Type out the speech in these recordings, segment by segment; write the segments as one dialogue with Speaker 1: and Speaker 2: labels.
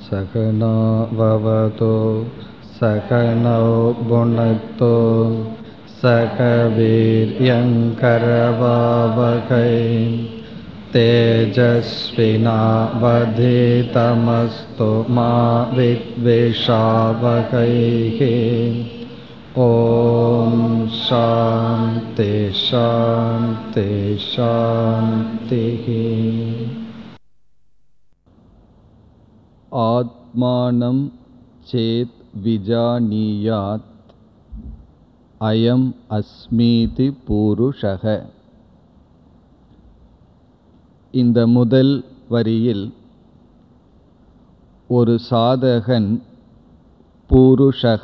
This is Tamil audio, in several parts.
Speaker 1: सकनो भवतु सकनौ भुनक्तु सकवीर्यङ्करवावकै तेजस्विनावधितमस्तु मा विद्वेषावकैः ॐ शान्ति शान्ति शान्तिः
Speaker 2: आत्मानं चेत् विजानीयात् अयम् अस्मीति பூருஷக இந்த முதல் வரியில் ஒரு சாதகன் பூருஷக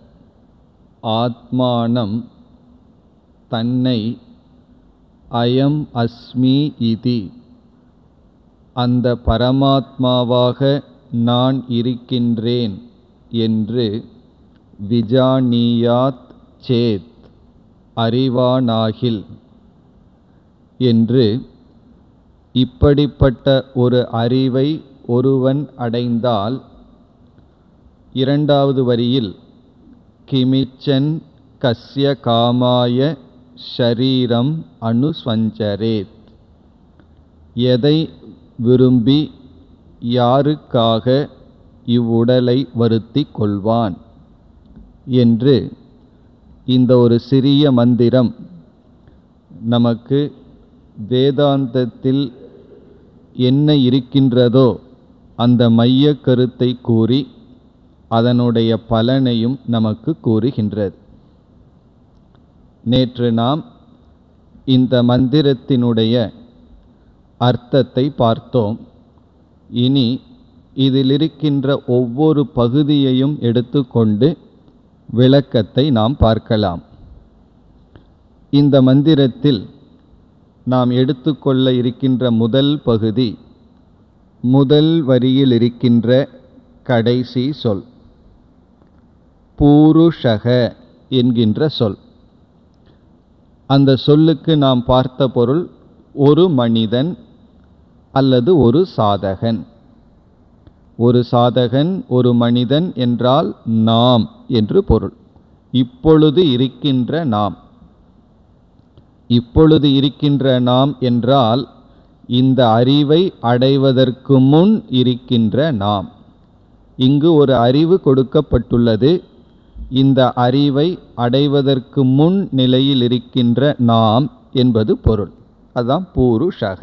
Speaker 2: ஆத்மானம் தன்னை அயம் அஸ்மி இதி அந்த பரமாத்மாவாக நான் இருக்கின்றேன் என்று விஜானியாத் சேத் அறிவானாகில் என்று இப்படிப்பட்ட ஒரு அறிவை ஒருவன் அடைந்தால் இரண்டாவது வரியில் கிமிச்சன் கஸ்ய காமாய ஷரீரம் அனுஸ்வஞ்சரேத் எதை விரும்பி யாருக்காக இவ்வுடலை வருத்தி கொள்வான் என்று இந்த ஒரு சிறிய மந்திரம் நமக்கு வேதாந்தத்தில் என்ன இருக்கின்றதோ அந்த மைய கருத்தை கூறி அதனுடைய பலனையும் நமக்கு கூறுகின்றது நேற்று நாம் இந்த மந்திரத்தினுடைய அர்த்தத்தை பார்த்தோம் இனி இதில் இருக்கின்ற ஒவ்வொரு பகுதியையும் எடுத்துக்கொண்டு விளக்கத்தை நாம் பார்க்கலாம் இந்த மந்திரத்தில் நாம் எடுத்துக்கொள்ள இருக்கின்ற முதல் பகுதி முதல் வரியில் இருக்கின்ற கடைசி சொல் பூருஷக என்கின்ற சொல் அந்த சொல்லுக்கு நாம் பார்த்த பொருள் ஒரு மனிதன் அல்லது ஒரு சாதகன் ஒரு சாதகன் ஒரு மனிதன் என்றால் நாம் என்று பொருள் இப்பொழுது இருக்கின்ற நாம் இப்பொழுது இருக்கின்ற நாம் என்றால் இந்த அறிவை அடைவதற்கு முன் இருக்கின்ற நாம் இங்கு ஒரு அறிவு கொடுக்கப்பட்டுள்ளது இந்த அறிவை அடைவதற்கு முன் நிலையில் இருக்கின்ற நாம் என்பது பொருள் அதுதான் பூருஷக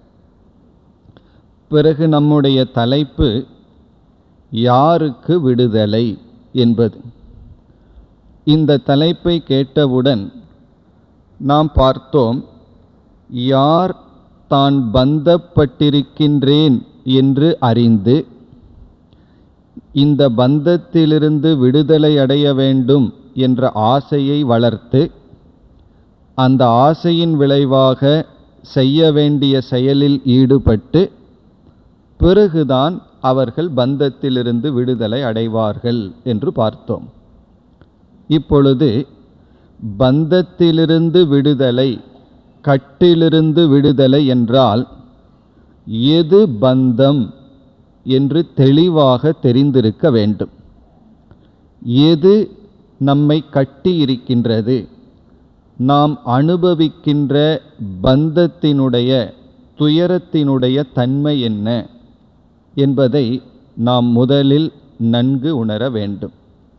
Speaker 2: பிறகு நம்முடைய தலைப்பு யாருக்கு விடுதலை என்பது இந்த தலைப்பை கேட்டவுடன் நாம் பார்த்தோம் யார் தான் பந்தப்பட்டிருக்கின்றேன் என்று அறிந்து இந்த பந்தத்திலிருந்து விடுதலை அடைய வேண்டும் என்ற ஆசையை வளர்த்து அந்த ஆசையின் விளைவாக செய்ய வேண்டிய செயலில் ஈடுபட்டு பிறகுதான் அவர்கள் பந்தத்திலிருந்து விடுதலை அடைவார்கள் என்று பார்த்தோம் இப்பொழுது பந்தத்திலிருந்து விடுதலை கட்டிலிருந்து விடுதலை என்றால் எது பந்தம் என்று தெளிவாக தெரிந்திருக்க வேண்டும் எது நம்மை கட்டி இருக்கின்றது நாம் அனுபவிக்கின்ற பந்தத்தினுடைய துயரத்தினுடைய தன்மை என்ன என்பதை நாம் முதலில் நன்கு உணர வேண்டும்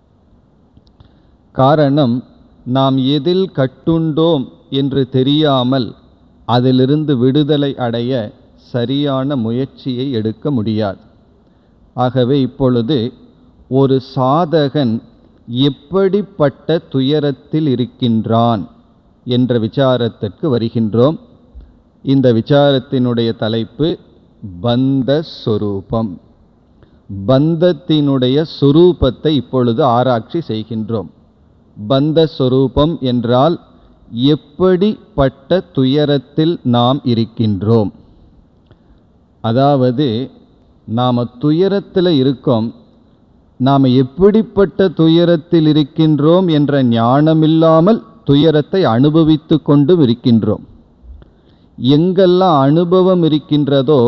Speaker 2: காரணம் நாம் எதில் கட்டுண்டோம் என்று தெரியாமல் அதிலிருந்து விடுதலை அடைய சரியான முயற்சியை எடுக்க முடியாது ஆகவே இப்பொழுது ஒரு சாதகன் எப்படிப்பட்ட துயரத்தில் இருக்கின்றான் என்ற விசாரத்திற்கு வருகின்றோம் இந்த விசாரத்தினுடைய தலைப்பு பந்த சொரூபம் பந்தத்தினுடைய சொரூபத்தை இப்பொழுது ஆராய்ச்சி செய்கின்றோம் பந்த சொரூபம் என்றால் எப்படிப்பட்ட துயரத்தில் நாம் இருக்கின்றோம் அதாவது நாம் துயரத்தில் இருக்கோம் நாம் எப்படிப்பட்ட துயரத்தில் இருக்கின்றோம் என்ற ஞானமில்லாமல் துயரத்தை அனுபவித்து கொண்டும் இருக்கின்றோம் எங்கெல்லாம் அனுபவம் இருக்கின்றதோ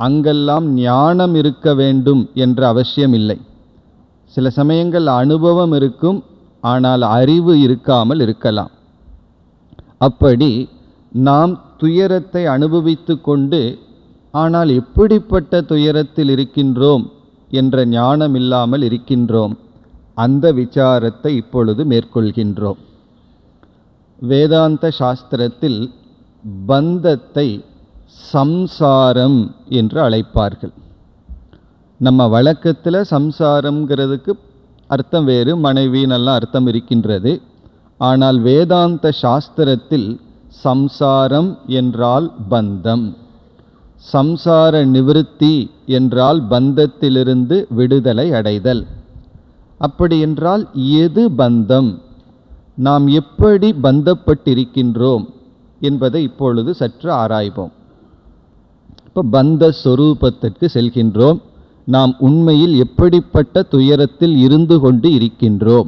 Speaker 2: அங்கெல்லாம் ஞானம் இருக்க வேண்டும் என்ற அவசியம் இல்லை சில சமயங்கள் அனுபவம் இருக்கும் ஆனால் அறிவு இருக்காமல் இருக்கலாம் அப்படி நாம் துயரத்தை அனுபவித்து கொண்டு ஆனால் எப்படிப்பட்ட துயரத்தில் இருக்கின்றோம் என்ற ஞானம் இல்லாமல் இருக்கின்றோம் அந்த விசாரத்தை இப்பொழுது மேற்கொள்கின்றோம் வேதாந்த சாஸ்திரத்தில் பந்தத்தை சம்சாரம் என்று அழைப்பார்கள் நம்ம வழக்கத்தில் சம்சாரம்ங்கிறதுக்கு அர்த்தம் வேறு மனைவின்னெல்லாம் அர்த்தம் இருக்கின்றது ஆனால் வேதாந்த சாஸ்திரத்தில் சம்சாரம் என்றால் பந்தம் சம்சார நிவிருத்தி என்றால் பந்தத்திலிருந்து விடுதலை அடைதல் அப்படி என்றால் எது பந்தம் நாம் எப்படி பந்தப்பட்டிருக்கின்றோம் என்பதை இப்பொழுது சற்று ஆராய்வோம் இப்போ பந்த சொரூபத்திற்கு செல்கின்றோம் நாம் உண்மையில் எப்படிப்பட்ட துயரத்தில் இருந்து கொண்டு இருக்கின்றோம்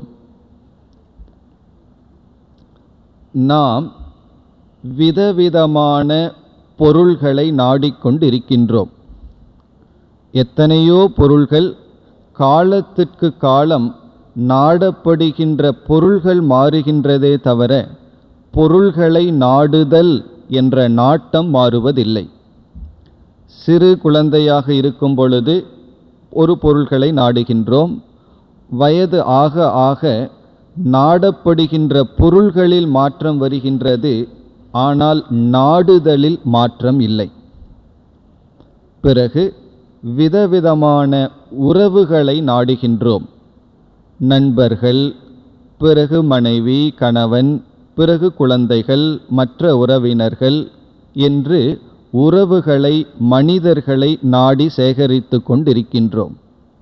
Speaker 2: நாம் விதவிதமான பொருள்களை நாடிக்கொண்டு இருக்கின்றோம் எத்தனையோ பொருள்கள் காலத்திற்கு காலம் நாடப்படுகின்ற பொருள்கள் மாறுகின்றதே தவிர பொருள்களை நாடுதல் என்ற நாட்டம் மாறுவதில்லை சிறு குழந்தையாக இருக்கும் பொழுது ஒரு பொருள்களை நாடுகின்றோம் வயது ஆக ஆக நாடப்படுகின்ற பொருள்களில் மாற்றம் வருகின்றது ஆனால் நாடுதலில் மாற்றம் இல்லை பிறகு விதவிதமான உறவுகளை நாடுகின்றோம் நண்பர்கள் பிறகு மனைவி கணவன் பிறகு குழந்தைகள் மற்ற உறவினர்கள் என்று உறவுகளை மனிதர்களை நாடி சேகரித்து கொண்டிருக்கின்றோம்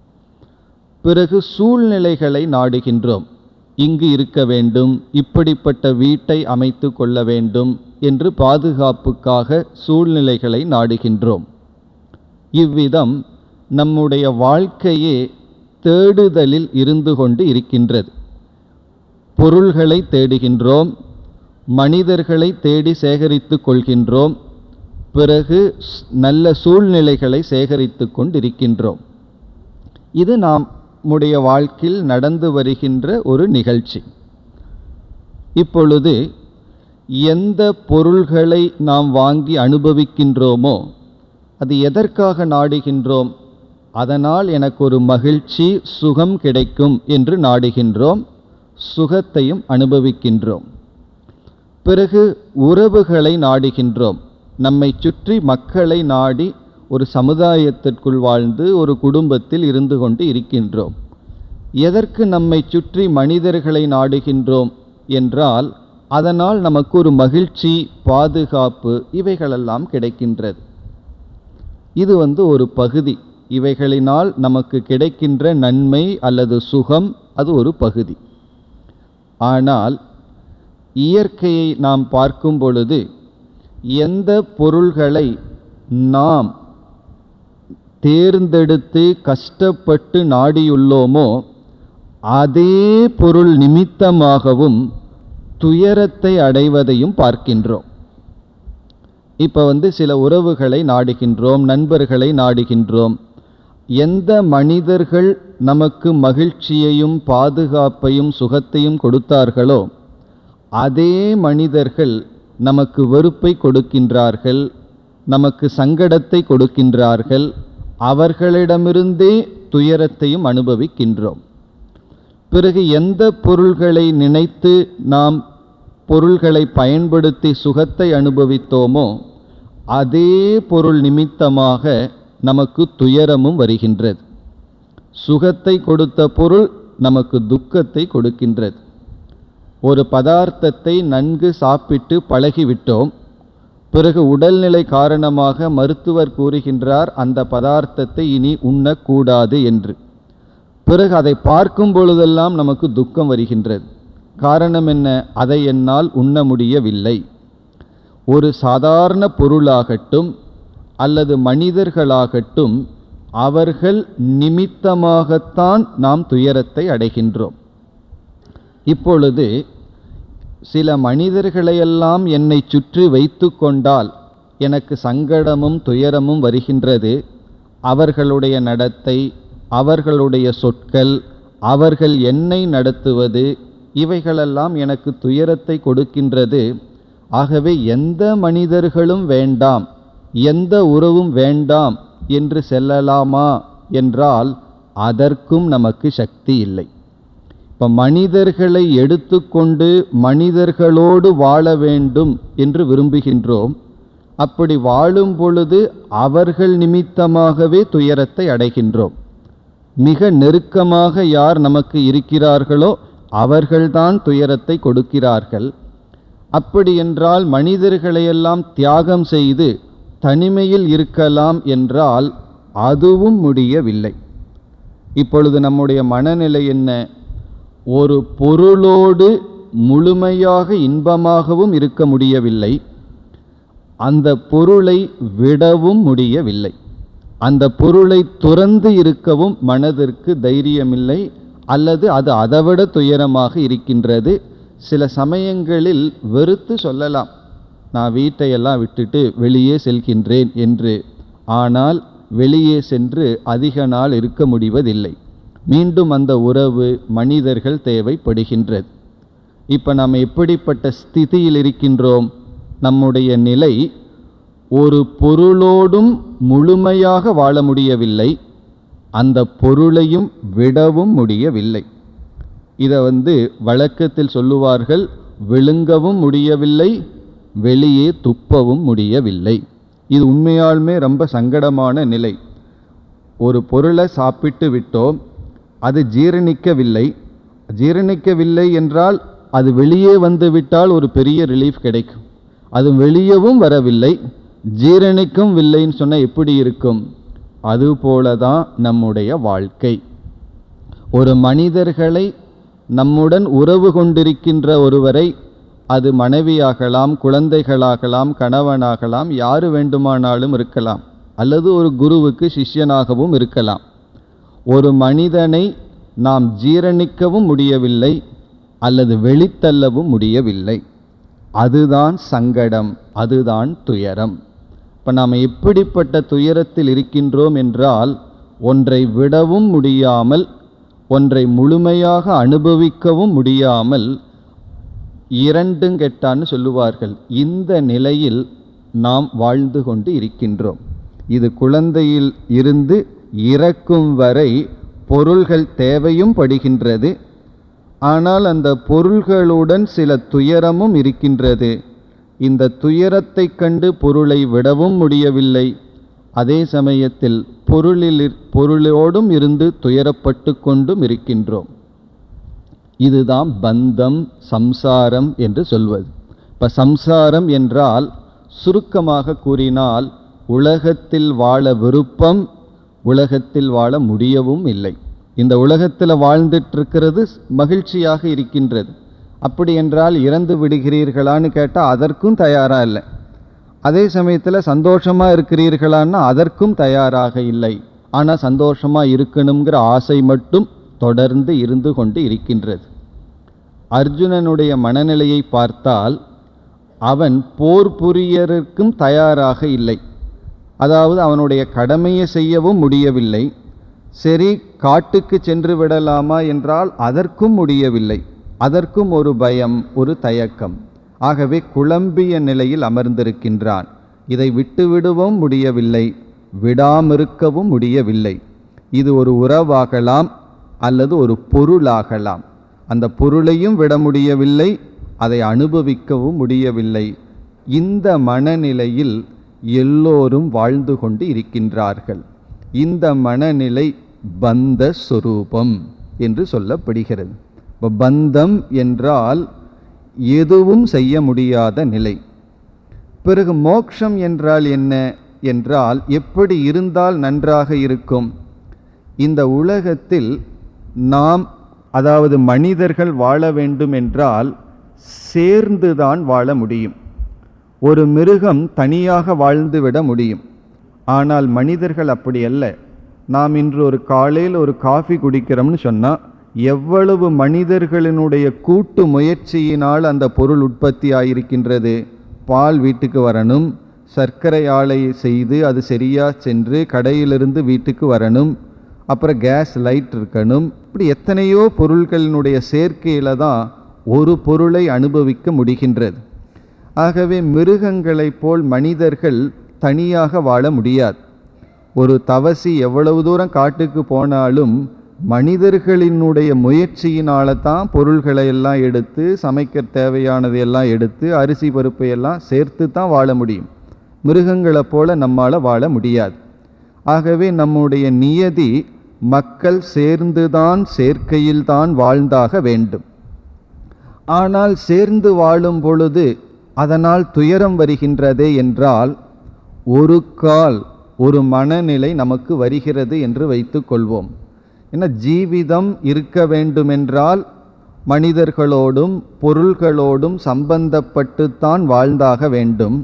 Speaker 2: பிறகு சூழ்நிலைகளை நாடுகின்றோம் இங்கு இருக்க வேண்டும் இப்படிப்பட்ட வீட்டை அமைத்து கொள்ள வேண்டும் என்று பாதுகாப்புக்காக சூழ்நிலைகளை நாடுகின்றோம் இவ்விதம் நம்முடைய வாழ்க்கையே தேடுதலில் இருந்து கொண்டு இருக்கின்றது பொருள்களை தேடுகின்றோம் மனிதர்களை தேடி சேகரித்து கொள்கின்றோம் பிறகு ஸ்- நல்ல சூழ்நிலைகளை சேகரித்து கொண்டிருக்கின்றோம் இது நம்முடைய வாழ்க்கையில் நடந்து வருகின்ற ஒரு நிகழ்ச்சி இப்பொழுது எந்த பொருள்களை நாம் வாங்கி அனுபவிக்கின்றோமோ அது எதற்காக நாடுகின்றோம் அதனால் எனக்கு ஒரு மகிழ்ச்சி சுகம் கிடைக்கும் என்று நாடுகின்றோம் சுகத்தையும் அனுபவிக்கின்றோம் பிறகு உறவுகளை நாடுகின்றோம் நம்மை சுற்றி மக்களை நாடி ஒரு சமுதாயத்திற்குள் வாழ்ந்து ஒரு குடும்பத்தில் இருந்து கொண்டு இருக்கின்றோம் எதற்கு நம்மை சுற்றி மனிதர்களை நாடுகின்றோம் என்றால் அதனால் நமக்கு ஒரு மகிழ்ச்சி பாதுகாப்பு இவைகளெல்லாம் கிடைக்கின்றது இது வந்து ஒரு பகுதி இவைகளினால் நமக்கு கிடைக்கின்ற நன்மை அல்லது சுகம் அது ஒரு பகுதி ஆனால் இயற்கையை நாம் பார்க்கும் பொழுது எந்த பொருள்களை நாம் தேர்ந்தெடுத்து கஷ்டப்பட்டு நாடியுள்ளோமோ அதே பொருள் நிமித்தமாகவும் துயரத்தை அடைவதையும் பார்க்கின்றோம் இப்போ வந்து சில உறவுகளை நாடுகின்றோம் நண்பர்களை நாடுகின்றோம் எந்த மனிதர்கள் நமக்கு மகிழ்ச்சியையும் பாதுகாப்பையும் சுகத்தையும் கொடுத்தார்களோ அதே மனிதர்கள் நமக்கு வெறுப்பை கொடுக்கின்றார்கள் நமக்கு சங்கடத்தை கொடுக்கின்றார்கள் அவர்களிடமிருந்தே துயரத்தையும் அனுபவிக்கின்றோம் பிறகு எந்த பொருள்களை நினைத்து நாம் பொருள்களை பயன்படுத்தி சுகத்தை அனுபவித்தோமோ அதே பொருள் நிமித்தமாக நமக்கு துயரமும் வருகின்றது சுகத்தை கொடுத்த பொருள் நமக்கு துக்கத்தை கொடுக்கின்றது ஒரு பதார்த்தத்தை நன்கு சாப்பிட்டு பழகிவிட்டோம் பிறகு உடல்நிலை காரணமாக மருத்துவர் கூறுகின்றார் அந்த பதார்த்தத்தை இனி உண்ணக்கூடாது என்று பிறகு அதை பார்க்கும் பொழுதெல்லாம் நமக்கு துக்கம் வருகின்றது காரணம் என்ன அதை என்னால் உண்ண முடியவில்லை ஒரு சாதாரண பொருளாகட்டும் அல்லது மனிதர்களாகட்டும் அவர்கள் நிமித்தமாகத்தான் நாம் துயரத்தை அடைகின்றோம் இப்பொழுது சில மனிதர்களையெல்லாம் என்னை சுற்றி வைத்து கொண்டால் எனக்கு சங்கடமும் துயரமும் வருகின்றது அவர்களுடைய நடத்தை அவர்களுடைய சொற்கள் அவர்கள் என்னை நடத்துவது இவைகளெல்லாம் எனக்கு துயரத்தை கொடுக்கின்றது ஆகவே எந்த மனிதர்களும் வேண்டாம் எந்த உறவும் வேண்டாம் என்று செல்லலாமா என்றால் அதற்கும் நமக்கு சக்தி இல்லை இப்போ மனிதர்களை எடுத்துக்கொண்டு மனிதர்களோடு வாழ வேண்டும் என்று விரும்புகின்றோம் அப்படி வாழும் பொழுது அவர்கள் நிமித்தமாகவே துயரத்தை அடைகின்றோம் மிக நெருக்கமாக யார் நமக்கு இருக்கிறார்களோ அவர்கள்தான் துயரத்தை கொடுக்கிறார்கள் அப்படி என்றால் மனிதர்களையெல்லாம் தியாகம் செய்து தனிமையில் இருக்கலாம் என்றால் அதுவும் முடியவில்லை இப்பொழுது நம்முடைய மனநிலை என்ன ஒரு பொருளோடு முழுமையாக இன்பமாகவும் இருக்க முடியவில்லை அந்த பொருளை விடவும் முடியவில்லை அந்த பொருளை துறந்து இருக்கவும் மனதிற்கு தைரியமில்லை அல்லது அது அதைவிட துயரமாக இருக்கின்றது சில சமயங்களில் வெறுத்து சொல்லலாம் நான் வீட்டையெல்லாம் விட்டுட்டு வெளியே செல்கின்றேன் என்று ஆனால் வெளியே சென்று அதிக நாள் இருக்க முடிவதில்லை மீண்டும் அந்த உறவு மனிதர்கள் தேவைப்படுகின்றது இப்போ நாம் எப்படிப்பட்ட ஸ்திதியில் இருக்கின்றோம் நம்முடைய நிலை ஒரு பொருளோடும் முழுமையாக வாழ முடியவில்லை அந்த பொருளையும் விடவும் முடியவில்லை இதை வந்து வழக்கத்தில் சொல்லுவார்கள் விழுங்கவும் முடியவில்லை வெளியே துப்பவும் முடியவில்லை இது உண்மையாலுமே ரொம்ப சங்கடமான நிலை ஒரு பொருளை சாப்பிட்டு விட்டோம் அது ஜீரணிக்கவில்லை ஜீரணிக்கவில்லை என்றால் அது வெளியே வந்து விட்டால் ஒரு பெரிய ரிலீஃப் கிடைக்கும் அது வெளியவும் வரவில்லை ஜீரணிக்கும் வில்லைன்னு சொன்னால் எப்படி இருக்கும் அதுபோல தான் நம்முடைய வாழ்க்கை ஒரு மனிதர்களை நம்முடன் உறவு கொண்டிருக்கின்ற ஒருவரை அது மனைவியாகலாம் குழந்தைகளாகலாம் கணவனாகலாம் யாரு வேண்டுமானாலும் இருக்கலாம் அல்லது ஒரு குருவுக்கு சிஷ்யனாகவும் இருக்கலாம் ஒரு மனிதனை நாம் ஜீரணிக்கவும் முடியவில்லை அல்லது வெளித்தள்ளவும் முடியவில்லை அதுதான் சங்கடம் அதுதான் துயரம் இப்போ நாம் எப்படிப்பட்ட துயரத்தில் இருக்கின்றோம் என்றால் ஒன்றை விடவும் முடியாமல் ஒன்றை முழுமையாக அனுபவிக்கவும் முடியாமல் இரண்டும் கெட்டான்னு சொல்லுவார்கள் இந்த நிலையில் நாம் வாழ்ந்து கொண்டு இருக்கின்றோம் இது குழந்தையில் இருந்து இறக்கும் வரை பொருள்கள் தேவையும் படுகின்றது ஆனால் அந்த பொருள்களுடன் சில துயரமும் இருக்கின்றது இந்த துயரத்தை கண்டு பொருளை விடவும் முடியவில்லை அதே சமயத்தில் பொருளில் பொருளோடும் இருந்து துயரப்பட்டு கொண்டும் இருக்கின்றோம் இதுதான் பந்தம் சம்சாரம் என்று சொல்வது இப்போ சம்சாரம் என்றால் சுருக்கமாக கூறினால் உலகத்தில் வாழ விருப்பம் உலகத்தில் வாழ முடியவும் இல்லை இந்த உலகத்தில் வாழ்ந்துட்டு இருக்கிறது மகிழ்ச்சியாக இருக்கின்றது அப்படி என்றால் இறந்து விடுகிறீர்களான்னு கேட்டால் அதற்கும் தயாராக இல்லை அதே சமயத்தில் சந்தோஷமாக இருக்கிறீர்களான்னா அதற்கும் தயாராக இல்லை ஆனால் சந்தோஷமாக இருக்கணுங்கிற ஆசை மட்டும் தொடர்ந்து இருந்து கொண்டு இருக்கின்றது அர்ஜுனனுடைய மனநிலையை பார்த்தால் அவன் போர் புரியறதுக்கும் தயாராக இல்லை அதாவது அவனுடைய கடமையை செய்யவும் முடியவில்லை சரி காட்டுக்கு சென்று விடலாமா என்றால் அதற்கும் முடியவில்லை அதற்கும் ஒரு பயம் ஒரு தயக்கம் ஆகவே குழம்பிய நிலையில் அமர்ந்திருக்கின்றான் இதை விட்டுவிடவும் முடியவில்லை விடாமிருக்கவும் முடியவில்லை இது ஒரு உறவாகலாம் அல்லது ஒரு பொருளாகலாம் அந்த பொருளையும் விட முடியவில்லை அதை அனுபவிக்கவும் முடியவில்லை இந்த மனநிலையில் எல்லோரும் வாழ்ந்து கொண்டு இருக்கின்றார்கள் இந்த மனநிலை பந்த சொரூபம் என்று சொல்லப்படுகிறது இப்போ பந்தம் என்றால் எதுவும் செய்ய முடியாத நிலை பிறகு மோக்ஷம் என்றால் என்ன என்றால் எப்படி இருந்தால் நன்றாக இருக்கும் இந்த உலகத்தில் நாம் அதாவது மனிதர்கள் வாழ வேண்டும் என்றால் சேர்ந்துதான் வாழ முடியும் ஒரு மிருகம் தனியாக வாழ்ந்துவிட முடியும் ஆனால் மனிதர்கள் அப்படி அல்ல நாம் இன்று ஒரு காலையில் ஒரு காஃபி குடிக்கிறோம்னு சொன்னால் எவ்வளவு மனிதர்களினுடைய கூட்டு முயற்சியினால் அந்த பொருள் உற்பத்தி ஆயிருக்கின்றது பால் வீட்டுக்கு வரணும் சர்க்கரை ஆலை செய்து அது சரியாக சென்று கடையிலிருந்து வீட்டுக்கு வரணும் அப்புறம் கேஸ் லைட் இருக்கணும் இப்படி எத்தனையோ பொருள்களினுடைய சேர்க்கையில் தான் ஒரு பொருளை அனுபவிக்க முடிகின்றது ஆகவே மிருகங்களைப் போல் மனிதர்கள் தனியாக வாழ முடியாது ஒரு தவசி எவ்வளவு தூரம் காட்டுக்கு போனாலும் மனிதர்களினுடைய முயற்சியினால தான் பொருள்களை எல்லாம் எடுத்து சமைக்க தேவையானதை எல்லாம் எடுத்து அரிசி பருப்பை எல்லாம் சேர்த்து தான் வாழ முடியும் மிருகங்களைப் போல நம்மால் வாழ முடியாது ஆகவே நம்முடைய நியதி மக்கள் சேர்ந்துதான் சேர்க்கையில்தான் வாழ்ந்தாக வேண்டும் ஆனால் சேர்ந்து வாழும் பொழுது அதனால் துயரம் வருகின்றதே என்றால் ஒரு கால் ஒரு மனநிலை நமக்கு வருகிறது என்று வைத்துக்கொள்வோம் ஏன்னா ஜீவிதம் இருக்க வேண்டுமென்றால் மனிதர்களோடும் பொருள்களோடும் சம்பந்தப்பட்டுத்தான் வாழ்ந்தாக வேண்டும்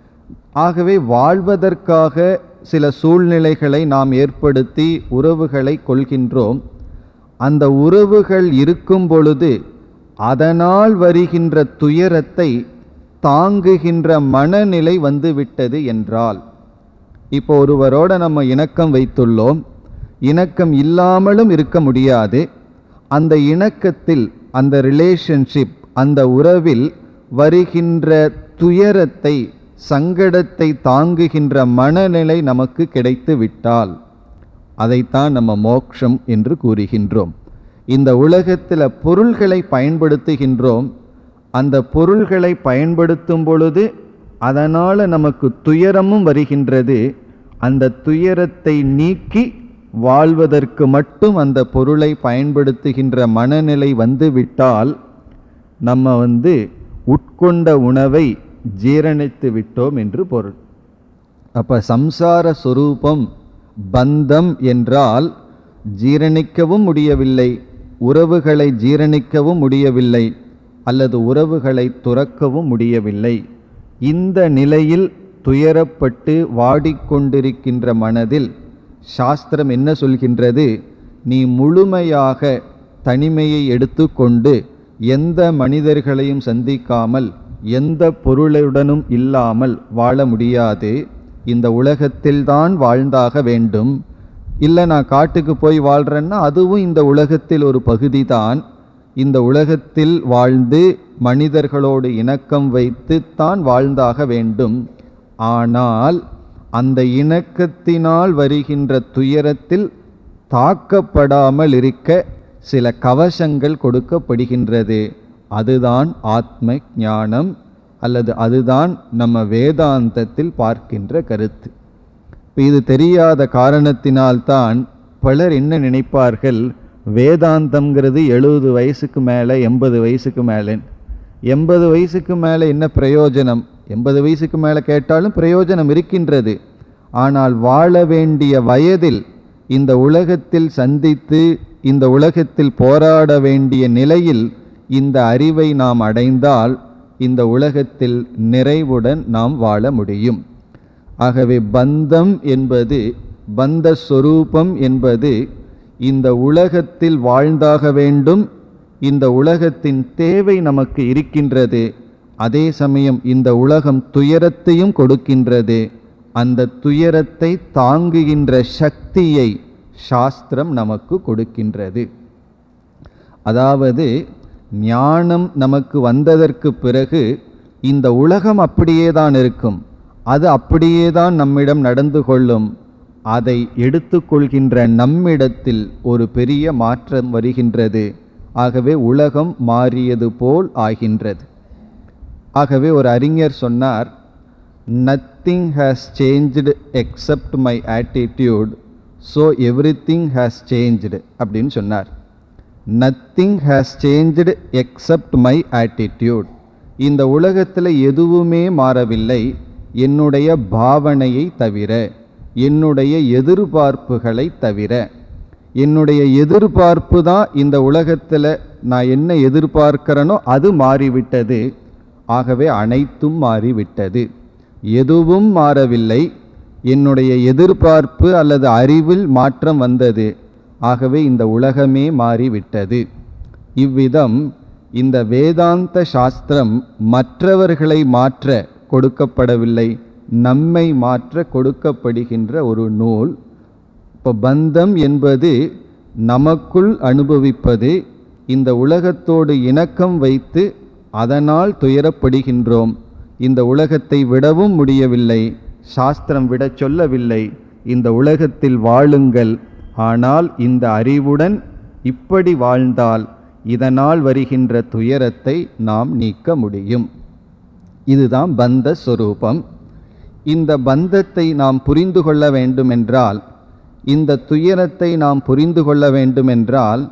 Speaker 2: ஆகவே வாழ்வதற்காக சில சூழ்நிலைகளை நாம் ஏற்படுத்தி உறவுகளை கொள்கின்றோம் அந்த உறவுகள் இருக்கும் பொழுது அதனால் வருகின்ற துயரத்தை தாங்குகின்ற மனநிலை வந்துவிட்டது என்றால் இப்போ ஒருவரோட நம்ம இணக்கம் வைத்துள்ளோம் இணக்கம் இல்லாமலும் இருக்க முடியாது அந்த இணக்கத்தில் அந்த ரிலேஷன்ஷிப் அந்த உறவில் வருகின்ற துயரத்தை சங்கடத்தை தாங்குகின்ற மனநிலை நமக்கு கிடைத்து விட்டால் அதைத்தான் நம்ம மோக்ஷம் என்று கூறுகின்றோம் இந்த உலகத்தில் பொருள்களை பயன்படுத்துகின்றோம் அந்த பொருள்களை பயன்படுத்தும் பொழுது அதனால் நமக்கு துயரமும் வருகின்றது அந்த துயரத்தை நீக்கி வாழ்வதற்கு மட்டும் அந்த பொருளை பயன்படுத்துகின்ற மனநிலை வந்துவிட்டால் நம்ம வந்து உட்கொண்ட உணவை ஜீரணித்து விட்டோம் என்று பொருள் அப்ப சம்சார சொரூபம் பந்தம் என்றால் ஜீரணிக்கவும் முடியவில்லை உறவுகளை ஜீரணிக்கவும் முடியவில்லை அல்லது உறவுகளை துறக்கவும் முடியவில்லை இந்த நிலையில் துயரப்பட்டு வாடிக்கொண்டிருக்கின்ற மனதில் சாஸ்திரம் என்ன சொல்கின்றது நீ முழுமையாக தனிமையை எடுத்துக்கொண்டு எந்த மனிதர்களையும் சந்திக்காமல் எந்த பொருளுடனும் இல்லாமல் வாழ முடியாது இந்த உலகத்தில்தான் வாழ்ந்தாக வேண்டும் இல்லை நான் காட்டுக்கு போய் வாழ்கிறேன்னா அதுவும் இந்த உலகத்தில் ஒரு பகுதி தான் இந்த உலகத்தில் வாழ்ந்து மனிதர்களோடு இணக்கம் வைத்து தான் வாழ்ந்தாக வேண்டும் ஆனால் அந்த இணக்கத்தினால் வருகின்ற துயரத்தில் தாக்கப்படாமல் இருக்க சில கவசங்கள் கொடுக்கப்படுகின்றது அதுதான் ஆத்ம ஞானம் அல்லது அதுதான் நம்ம வேதாந்தத்தில் பார்க்கின்ற கருத்து இப்ப இது தெரியாத காரணத்தினால்தான் பலர் என்ன நினைப்பார்கள் வேதாந்தம்ங்கிறது எழுபது வயசுக்கு மேலே எண்பது வயசுக்கு மேலே எண்பது வயசுக்கு மேலே என்ன பிரயோஜனம் எண்பது வயசுக்கு மேலே கேட்டாலும் பிரயோஜனம் இருக்கின்றது ஆனால் வாழ வேண்டிய வயதில் இந்த உலகத்தில் சந்தித்து இந்த உலகத்தில் போராட வேண்டிய நிலையில் இந்த அறிவை நாம் அடைந்தால் இந்த உலகத்தில் நிறைவுடன் நாம் வாழ முடியும் ஆகவே பந்தம் என்பது பந்த சொரூபம் என்பது இந்த உலகத்தில் வாழ்ந்தாக வேண்டும் இந்த உலகத்தின் தேவை நமக்கு இருக்கின்றது அதே சமயம் இந்த உலகம் துயரத்தையும் கொடுக்கின்றது அந்த துயரத்தை தாங்குகின்ற சக்தியை சாஸ்திரம் நமக்கு கொடுக்கின்றது அதாவது ஞானம் நமக்கு வந்ததற்கு பிறகு இந்த உலகம் அப்படியே தான் இருக்கும் அது அப்படியே தான் நம்மிடம் நடந்து கொள்ளும் அதை எடுத்துக்கொள்கின்ற நம்மிடத்தில் ஒரு பெரிய மாற்றம் வருகின்றது ஆகவே உலகம் மாறியது போல் ஆகின்றது ஆகவே ஒரு அறிஞர் சொன்னார் nothing has changed except my attitude so everything has changed அப்படின்னு சொன்னார் nothing has changed except my attitude இந்த உலகத்தில் எதுவுமே மாறவில்லை என்னுடைய பாவனையை தவிர என்னுடைய எதிர்பார்ப்புகளை தவிர என்னுடைய எதிர்பார்ப்பு தான் இந்த உலகத்தில் நான் என்ன எதிர்பார்க்கிறேனோ அது மாறிவிட்டது ஆகவே அனைத்தும் மாறிவிட்டது எதுவும் மாறவில்லை என்னுடைய எதிர்பார்ப்பு அல்லது அறிவில் மாற்றம் வந்தது ஆகவே இந்த உலகமே மாறிவிட்டது இவ்விதம் இந்த வேதாந்த சாஸ்திரம் மற்றவர்களை மாற்ற கொடுக்கப்படவில்லை நம்மை மாற்ற கொடுக்கப்படுகின்ற ஒரு நூல் இப்போ பந்தம் என்பது நமக்குள் அனுபவிப்பது இந்த உலகத்தோடு இணக்கம் வைத்து அதனால் துயரப்படுகின்றோம் இந்த உலகத்தை விடவும் முடியவில்லை சாஸ்திரம் விடச் சொல்லவில்லை இந்த உலகத்தில் வாழுங்கள் ஆனால் இந்த அறிவுடன் இப்படி வாழ்ந்தால் இதனால் வருகின்ற துயரத்தை நாம் நீக்க முடியும் இதுதான் பந்த சொரூபம் இந்த பந்தத்தை நாம் புரிந்து கொள்ள வேண்டுமென்றால் இந்த துயரத்தை நாம் புரிந்து கொள்ள வேண்டுமென்றால்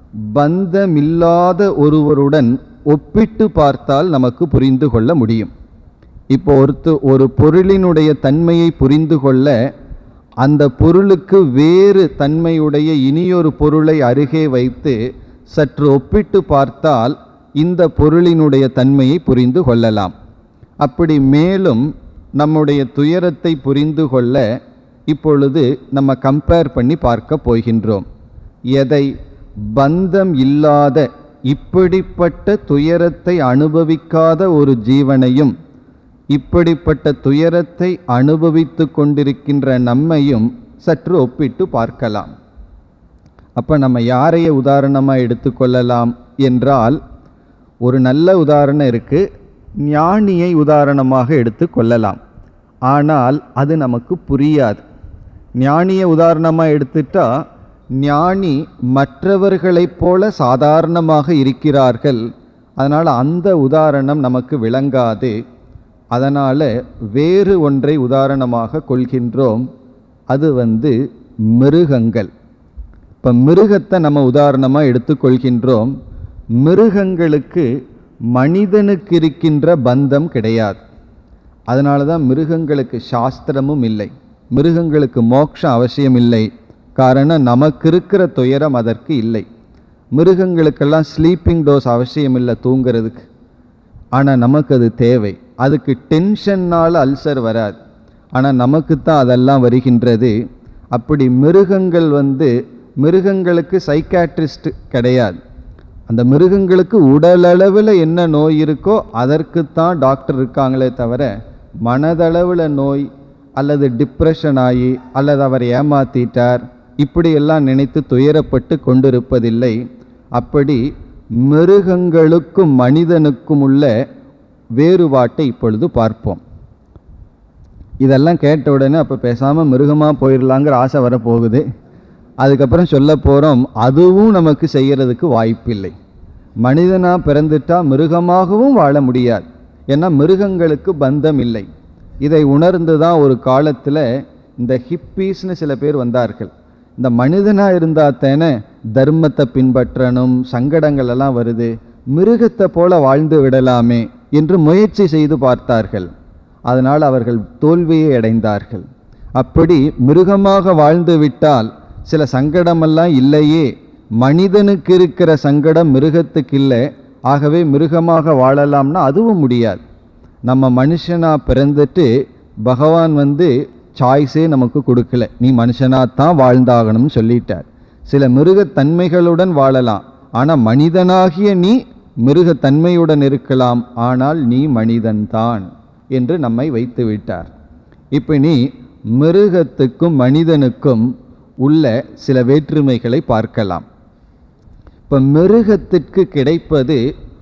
Speaker 2: பந்தமில்லாத ஒருவருடன் ஒப்பிட்டு பார்த்தால் நமக்கு புரிந்து கொள்ள முடியும் இப்போ ஒருத்து ஒரு பொருளினுடைய தன்மையை புரிந்து கொள்ள அந்த பொருளுக்கு வேறு தன்மையுடைய இனியொரு பொருளை அருகே வைத்து சற்று ஒப்பிட்டு பார்த்தால் இந்த பொருளினுடைய தன்மையை புரிந்து கொள்ளலாம் அப்படி மேலும் நம்முடைய துயரத்தை புரிந்து கொள்ள இப்பொழுது நம்ம கம்பேர் பண்ணி பார்க்க போகின்றோம் எதை பந்தம் இல்லாத இப்படிப்பட்ட துயரத்தை அனுபவிக்காத ஒரு ஜீவனையும் இப்படிப்பட்ட துயரத்தை அனுபவித்து கொண்டிருக்கின்ற நம்மையும் சற்று ஒப்பிட்டு பார்க்கலாம் அப்போ நம்ம யாரைய உதாரணமாக எடுத்துக்கொள்ளலாம் என்றால் ஒரு நல்ல உதாரணம் இருக்குது ஞானியை உதாரணமாக எடுத்துக்கொள்ளலாம் ஆனால் அது நமக்கு புரியாது ஞானியை உதாரணமாக எடுத்துட்டா ஞானி மற்றவர்களைப் போல சாதாரணமாக இருக்கிறார்கள் அதனால் அந்த உதாரணம் நமக்கு விளங்காது அதனால் வேறு ஒன்றை உதாரணமாக கொள்கின்றோம் அது வந்து மிருகங்கள் இப்போ மிருகத்தை நம்ம உதாரணமாக எடுத்துக்கொள்கின்றோம் மிருகங்களுக்கு மனிதனுக்கு இருக்கின்ற பந்தம் கிடையாது அதனால தான் மிருகங்களுக்கு சாஸ்திரமும் இல்லை மிருகங்களுக்கு மோட்சம் அவசியம் இல்லை காரணம் நமக்கு இருக்கிற துயரம் அதற்கு இல்லை மிருகங்களுக்கெல்லாம் ஸ்லீப்பிங் டோஸ் அவசியம் இல்லை தூங்கிறதுக்கு ஆனால் நமக்கு அது தேவை அதுக்கு டென்ஷன்னால் அல்சர் வராது ஆனால் நமக்கு தான் அதெல்லாம் வருகின்றது அப்படி மிருகங்கள் வந்து மிருகங்களுக்கு சைக்காட்ரிஸ்ட் கிடையாது அந்த மிருகங்களுக்கு உடலளவில் என்ன நோய் இருக்கோ அதற்குத்தான் டாக்டர் இருக்காங்களே தவிர மனதளவில் நோய் அல்லது டிப்ரெஷன் ஆகி அல்லது அவர் ஏமாத்திட்டார் இப்படியெல்லாம் நினைத்து துயரப்பட்டு கொண்டிருப்பதில்லை அப்படி மிருகங்களுக்கும் மனிதனுக்கும் உள்ள வேறுபாட்டை இப்பொழுது பார்ப்போம் இதெல்லாம் கேட்ட உடனே அப்போ பேசாமல் மிருகமாக போயிடலாங்கிற ஆசை வரப்போகுது அதுக்கப்புறம் சொல்ல போகிறோம் அதுவும் நமக்கு செய்கிறதுக்கு வாய்ப்பில்லை மனிதனாக பிறந்துட்டா மிருகமாகவும் வாழ முடியாது ஏன்னா மிருகங்களுக்கு பந்தம் இல்லை இதை உணர்ந்து தான் ஒரு காலத்தில் இந்த ஹிப்பீஸ்னு சில பேர் வந்தார்கள் இந்த மனிதனாக இருந்தால் தானே தர்மத்தை பின்பற்றணும் சங்கடங்கள் எல்லாம் வருது மிருகத்தை போல வாழ்ந்து விடலாமே என்று முயற்சி செய்து பார்த்தார்கள் அதனால் அவர்கள் தோல்வியை அடைந்தார்கள் அப்படி மிருகமாக வாழ்ந்து விட்டால் சில சங்கடமெல்லாம் இல்லையே மனிதனுக்கு இருக்கிற சங்கடம் மிருகத்துக்கு இல்லை ஆகவே மிருகமாக வாழலாம்னா அதுவும் முடியாது நம்ம மனுஷனாக பிறந்துட்டு பகவான் வந்து சாய்ஸே நமக்கு கொடுக்கல நீ மனுஷனாத்தான் வாழ்ந்தாகணும்னு சொல்லிட்டார் சில மிருகத்தன்மைகளுடன் வாழலாம் ஆனால் மனிதனாகிய நீ மிருகத்தன்மையுடன் இருக்கலாம் ஆனால் நீ மனிதன்தான் என்று நம்மை வைத்து விட்டார் இப்போ நீ மிருகத்துக்கும் மனிதனுக்கும் உள்ள சில வேற்றுமைகளை பார்க்கலாம் இப்போ மிருகத்திற்கு கிடைப்பது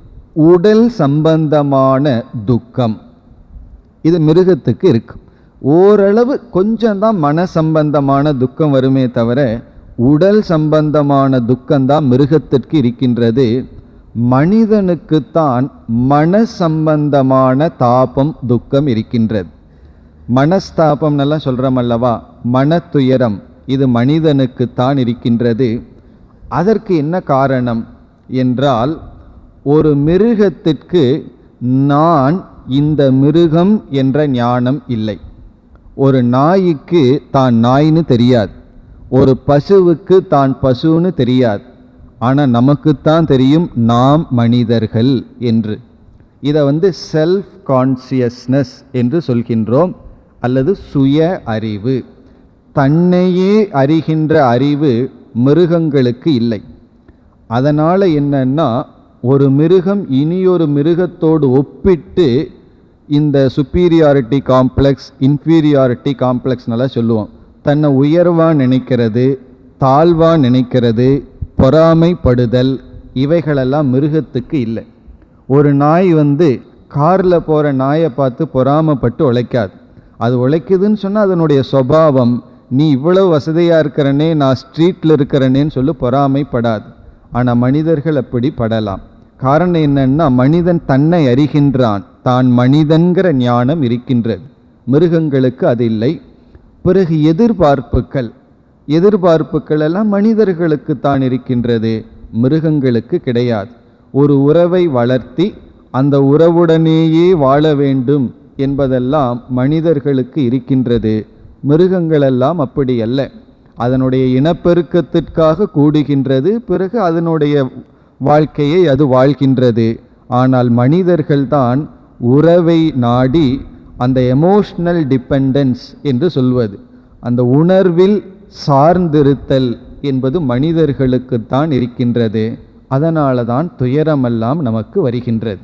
Speaker 2: உடல் சம்பந்தமான துக்கம் இது மிருகத்துக்கு இருக்கு ஓரளவு கொஞ்சம் தான் மன சம்பந்தமான துக்கம் வருமே தவிர உடல் சம்பந்தமான துக்கம்தான் மிருகத்திற்கு இருக்கின்றது மனிதனுக்குத்தான் மன சம்பந்தமான தாபம் துக்கம் இருக்கின்றது மனஸ்தாபம்னெல்லாம் சொல்கிறோம் அல்லவா மனத்துயரம் இது மனிதனுக்குத்தான் இருக்கின்றது அதற்கு என்ன காரணம் என்றால் ஒரு மிருகத்திற்கு நான் இந்த மிருகம் என்ற ஞானம் இல்லை ஒரு நாய்க்கு தான் நாய்னு தெரியாது ஒரு பசுவுக்கு தான் பசுன்னு தெரியாது ஆனால் நமக்குத்தான் தெரியும் நாம் மனிதர்கள் என்று இதை வந்து செல்ஃப் கான்சியஸ்னஸ் என்று சொல்கின்றோம் அல்லது சுய அறிவு தன்னையே அறிகின்ற அறிவு மிருகங்களுக்கு இல்லை அதனால் என்னன்னா ஒரு மிருகம் இனியொரு மிருகத்தோடு ஒப்பிட்டு இந்த சுப்பீரியாரிட்டி காம்ப்ளெக்ஸ் இன்ஃபீரியாரிட்டி காம்ப்ளெக்ஸ்னெல்லாம் சொல்லுவோம் தன்னை உயர்வா நினைக்கிறது தாழ்வா நினைக்கிறது பொறாமைப்படுதல் இவைகளெல்லாம் மிருகத்துக்கு இல்லை ஒரு நாய் வந்து காரில் போகிற நாயை பார்த்து பொறாமைப்பட்டு உழைக்காது அது உழைக்குதுன்னு சொன்னால் அதனுடைய சுபாவம் நீ இவ்வளவு வசதியாக இருக்கிறனே நான் ஸ்ட்ரீட்டில் இருக்கிறனேன்னு சொல்லி பொறாமைப்படாது ஆனால் மனிதர்கள் அப்படி படலாம் காரணம் என்னன்னா மனிதன் தன்னை அறிகின்றான் தான் மனிதன்கிற ஞானம் இருக்கின்றது மிருகங்களுக்கு அது இல்லை பிறகு எதிர்பார்ப்புகள் எதிர்பார்ப்புகள் எல்லாம் மனிதர்களுக்கு தான் இருக்கின்றது மிருகங்களுக்கு கிடையாது ஒரு உறவை வளர்த்தி அந்த உறவுடனேயே வாழ வேண்டும் என்பதெல்லாம் மனிதர்களுக்கு இருக்கின்றது மிருகங்களெல்லாம் அப்படி அல்ல அதனுடைய இனப்பெருக்கத்திற்காக கூடுகின்றது பிறகு அதனுடைய வாழ்க்கையை அது வாழ்கின்றது ஆனால் மனிதர்கள்தான் உறவை நாடி அந்த எமோஷனல் டிபெண்டன்ஸ் என்று சொல்வது அந்த உணர்வில் சார்ந்திருத்தல் என்பது மனிதர்களுக்குத்தான் இருக்கின்றது அதனால தான் துயரமெல்லாம் நமக்கு வருகின்றது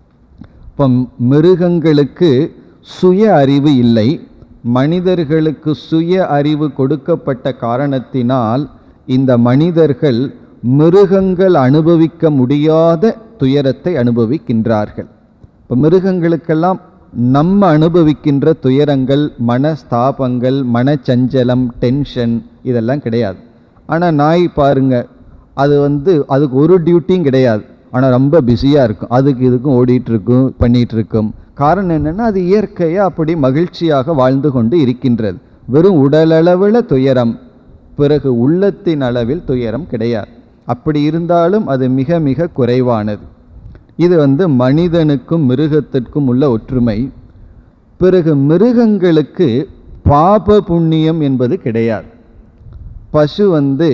Speaker 2: இப்போ மிருகங்களுக்கு சுய அறிவு இல்லை மனிதர்களுக்கு சுய அறிவு கொடுக்கப்பட்ட காரணத்தினால் இந்த மனிதர்கள் மிருகங்கள் அனுபவிக்க முடியாத துயரத்தை அனுபவிக்கின்றார்கள் இப்போ மிருகங்களுக்கெல்லாம் நம்ம அனுபவிக்கின்ற துயரங்கள் மனஸ்தாபங்கள் மனச்சஞ்சலம் டென்ஷன் இதெல்லாம் கிடையாது ஆனால் நாய் பாருங்க அது வந்து அதுக்கு ஒரு டியூட்டியும் கிடையாது ஆனால் ரொம்ப பிஸியாக இருக்கும் அதுக்கு இதுக்கும் ஓடிட்டு இருக்கும் பண்ணிட்டு இருக்கும் காரணம் என்னன்னா அது இயற்கையாக அப்படி மகிழ்ச்சியாக வாழ்ந்து கொண்டு இருக்கின்றது வெறும் உடலளவில் துயரம் பிறகு உள்ளத்தின் அளவில் துயரம் கிடையாது அப்படி இருந்தாலும் அது மிக மிக குறைவானது இது வந்து மனிதனுக்கும் மிருகத்திற்கும் உள்ள ஒற்றுமை பிறகு மிருகங்களுக்கு பாப புண்ணியம் என்பது கிடையாது பசு வந்து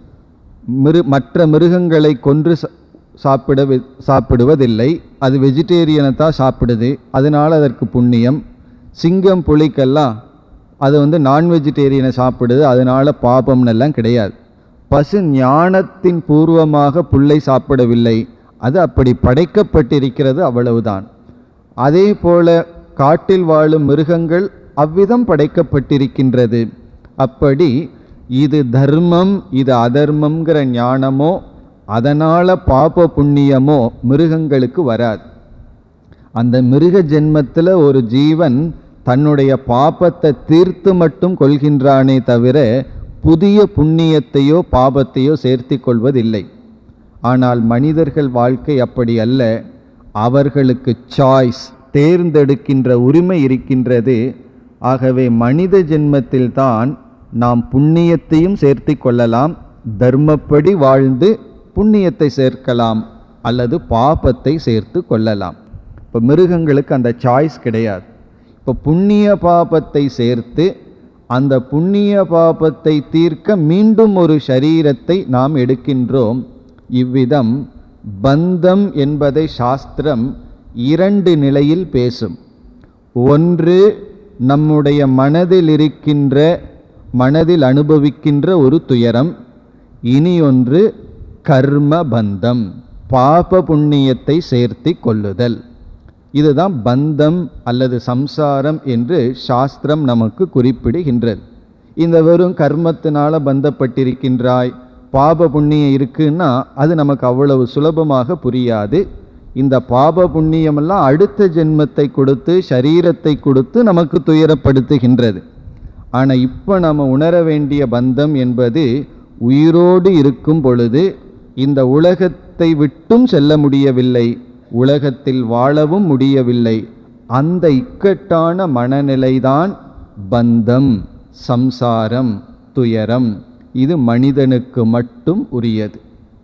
Speaker 2: மிரு மற்ற மிருகங்களை கொன்று சா- சாப்பிட வி- சாப்பிடுவதில்லை அது வெஜிடேரியனை தான் சாப்பிடுது அதனால அதற்கு புண்ணியம் சிங்கம் புலிக்கெல்லாம் அது வந்து நான் வெஜிடேரியனை சாப்பிடுது அதனால பாபம்னு எல்லாம் கிடையாது பசு ஞானத்தின் பூர்வமாக புல்லை சாப்பிடவில்லை அது அப்படி படைக்கப்பட்டிருக்கிறது அவ்வளவுதான் அதே போல காட்டில் வாழும் மிருகங்கள் அவ்விதம் படைக்கப்பட்டிருக்கின்றது அப்படி இது தர்மம் இது அதர்மம்ங்கிற ஞானமோ அதனால பாப புண்ணியமோ மிருகங்களுக்கு வராது அந்த மிருக ஜென்மத்தில் ஒரு ஜீவன் தன்னுடைய பாபத்தை தீர்த்து மட்டும் கொள்கின்றானே தவிர புதிய புண்ணியத்தையோ பாபத்தையோ சேர்த்து கொள்வதில்லை ஆனால் மனிதர்கள் வாழ்க்கை அப்படி அல்ல அவர்களுக்கு சாய்ஸ் தேர்ந்தெடுக்கின்ற உரிமை இருக்கின்றது ஆகவே மனித ஜென்மத்தில்தான் நாம் புண்ணியத்தையும் சேர்த்து கொள்ளலாம் தர்மப்படி வாழ்ந்து புண்ணியத்தை சேர்க்கலாம் அல்லது பாபத்தை சேர்த்து கொள்ளலாம் இப்போ மிருகங்களுக்கு அந்த சாய்ஸ் கிடையாது இப்போ புண்ணிய பாபத்தை சேர்த்து அந்த புண்ணிய பாபத்தை தீர்க்க மீண்டும் ஒரு சரீரத்தை நாம் எடுக்கின்றோம் இவ்விதம் பந்தம் என்பதை சாஸ்திரம் இரண்டு நிலையில் பேசும் ஒன்று நம்முடைய மனதில் இருக்கின்ற மனதில் அனுபவிக்கின்ற ஒரு துயரம் இனி ஒன்று கர்ம பந்தம் பாப புண்ணியத்தை சேர்த்தி கொள்ளுதல் இதுதான் பந்தம் அல்லது சம்சாரம் என்று சாஸ்திரம் நமக்கு குறிப்பிடுகின்றது இந்த வெறும் கர்மத்தினால பந்தப்பட்டிருக்கின்றாய் பாப புண்ணியம் இருக்குன்னா அது நமக்கு அவ்வளவு சுலபமாக புரியாது இந்த பாப புண்ணியமெல்லாம் அடுத்த ஜென்மத்தை கொடுத்து சரீரத்தை கொடுத்து நமக்கு துயரப்படுத்துகின்றது ஆனால் இப்போ நம்ம உணர வேண்டிய பந்தம் என்பது உயிரோடு இருக்கும் பொழுது இந்த உலகத்தை விட்டும் செல்ல முடியவில்லை உலகத்தில் வாழவும் முடியவில்லை அந்த இக்கட்டான மனநிலைதான் பந்தம் சம்சாரம் துயரம் இது மனிதனுக்கு மட்டும் உரியது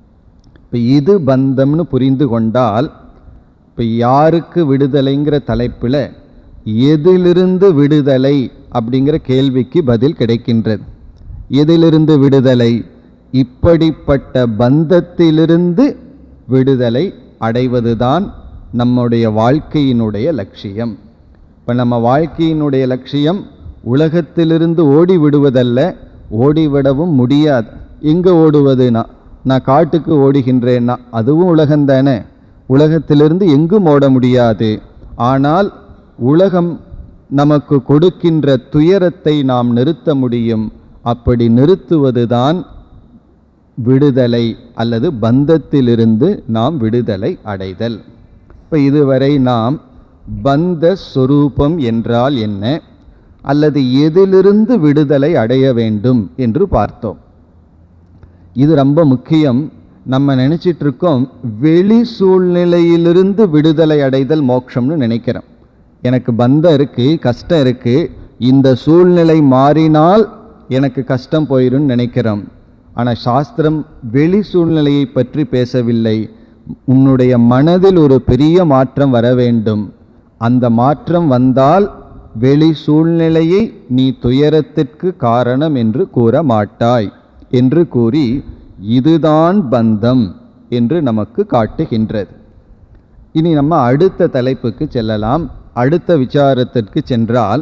Speaker 2: இப்போ இது பந்தம்னு புரிந்து கொண்டால் இப்போ யாருக்கு விடுதலைங்கிற தலைப்பில் எதிலிருந்து விடுதலை அப்படிங்கிற கேள்விக்கு பதில் கிடைக்கின்றது எதிலிருந்து விடுதலை இப்படிப்பட்ட பந்தத்திலிருந்து விடுதலை அடைவதுதான் நம்முடைய வாழ்க்கையினுடைய லட்சியம் இப்போ நம்ம வாழ்க்கையினுடைய லட்சியம் உலகத்திலிருந்து ஓடி விடுவதல்ல ஓடிவிடவும் முடியாது எங்கே ஓடுவதுனா நான் காட்டுக்கு ஓடுகின்றேன்னா அதுவும் உலகம்தானே உலகத்திலிருந்து எங்கும் ஓட முடியாது ஆனால் உலகம் நமக்கு கொடுக்கின்ற துயரத்தை நாம் நிறுத்த முடியும் அப்படி நிறுத்துவதுதான் விடுதலை அல்லது பந்தத்திலிருந்து நாம் விடுதலை அடைதல் இப்போ இதுவரை நாம் பந்த சொரூபம் என்றால் என்ன அல்லது எதிலிருந்து விடுதலை அடைய வேண்டும் என்று பார்த்தோம் இது ரொம்ப முக்கியம் நம்ம நினைச்சிட்டு இருக்கோம் வெளி சூழ்நிலையிலிருந்து விடுதலை அடைதல் மோட்சம்னு நினைக்கிறோம் எனக்கு பந்தம் இருக்கு கஷ்டம் இருக்கு இந்த சூழ்நிலை மாறினால் எனக்கு கஷ்டம் போயிடும் நினைக்கிறோம் ஆனால் சாஸ்திரம் வெளி சூழ்நிலையை பற்றி பேசவில்லை உன்னுடைய மனதில் ஒரு பெரிய மாற்றம் வர வேண்டும் அந்த மாற்றம் வந்தால் வெளி சூழ்நிலையை நீ துயரத்திற்கு காரணம் என்று கூற மாட்டாய் என்று கூறி இதுதான் பந்தம் என்று நமக்கு காட்டுகின்றது இனி நம்ம அடுத்த தலைப்புக்கு செல்லலாம் அடுத்த விசாரத்திற்கு சென்றால்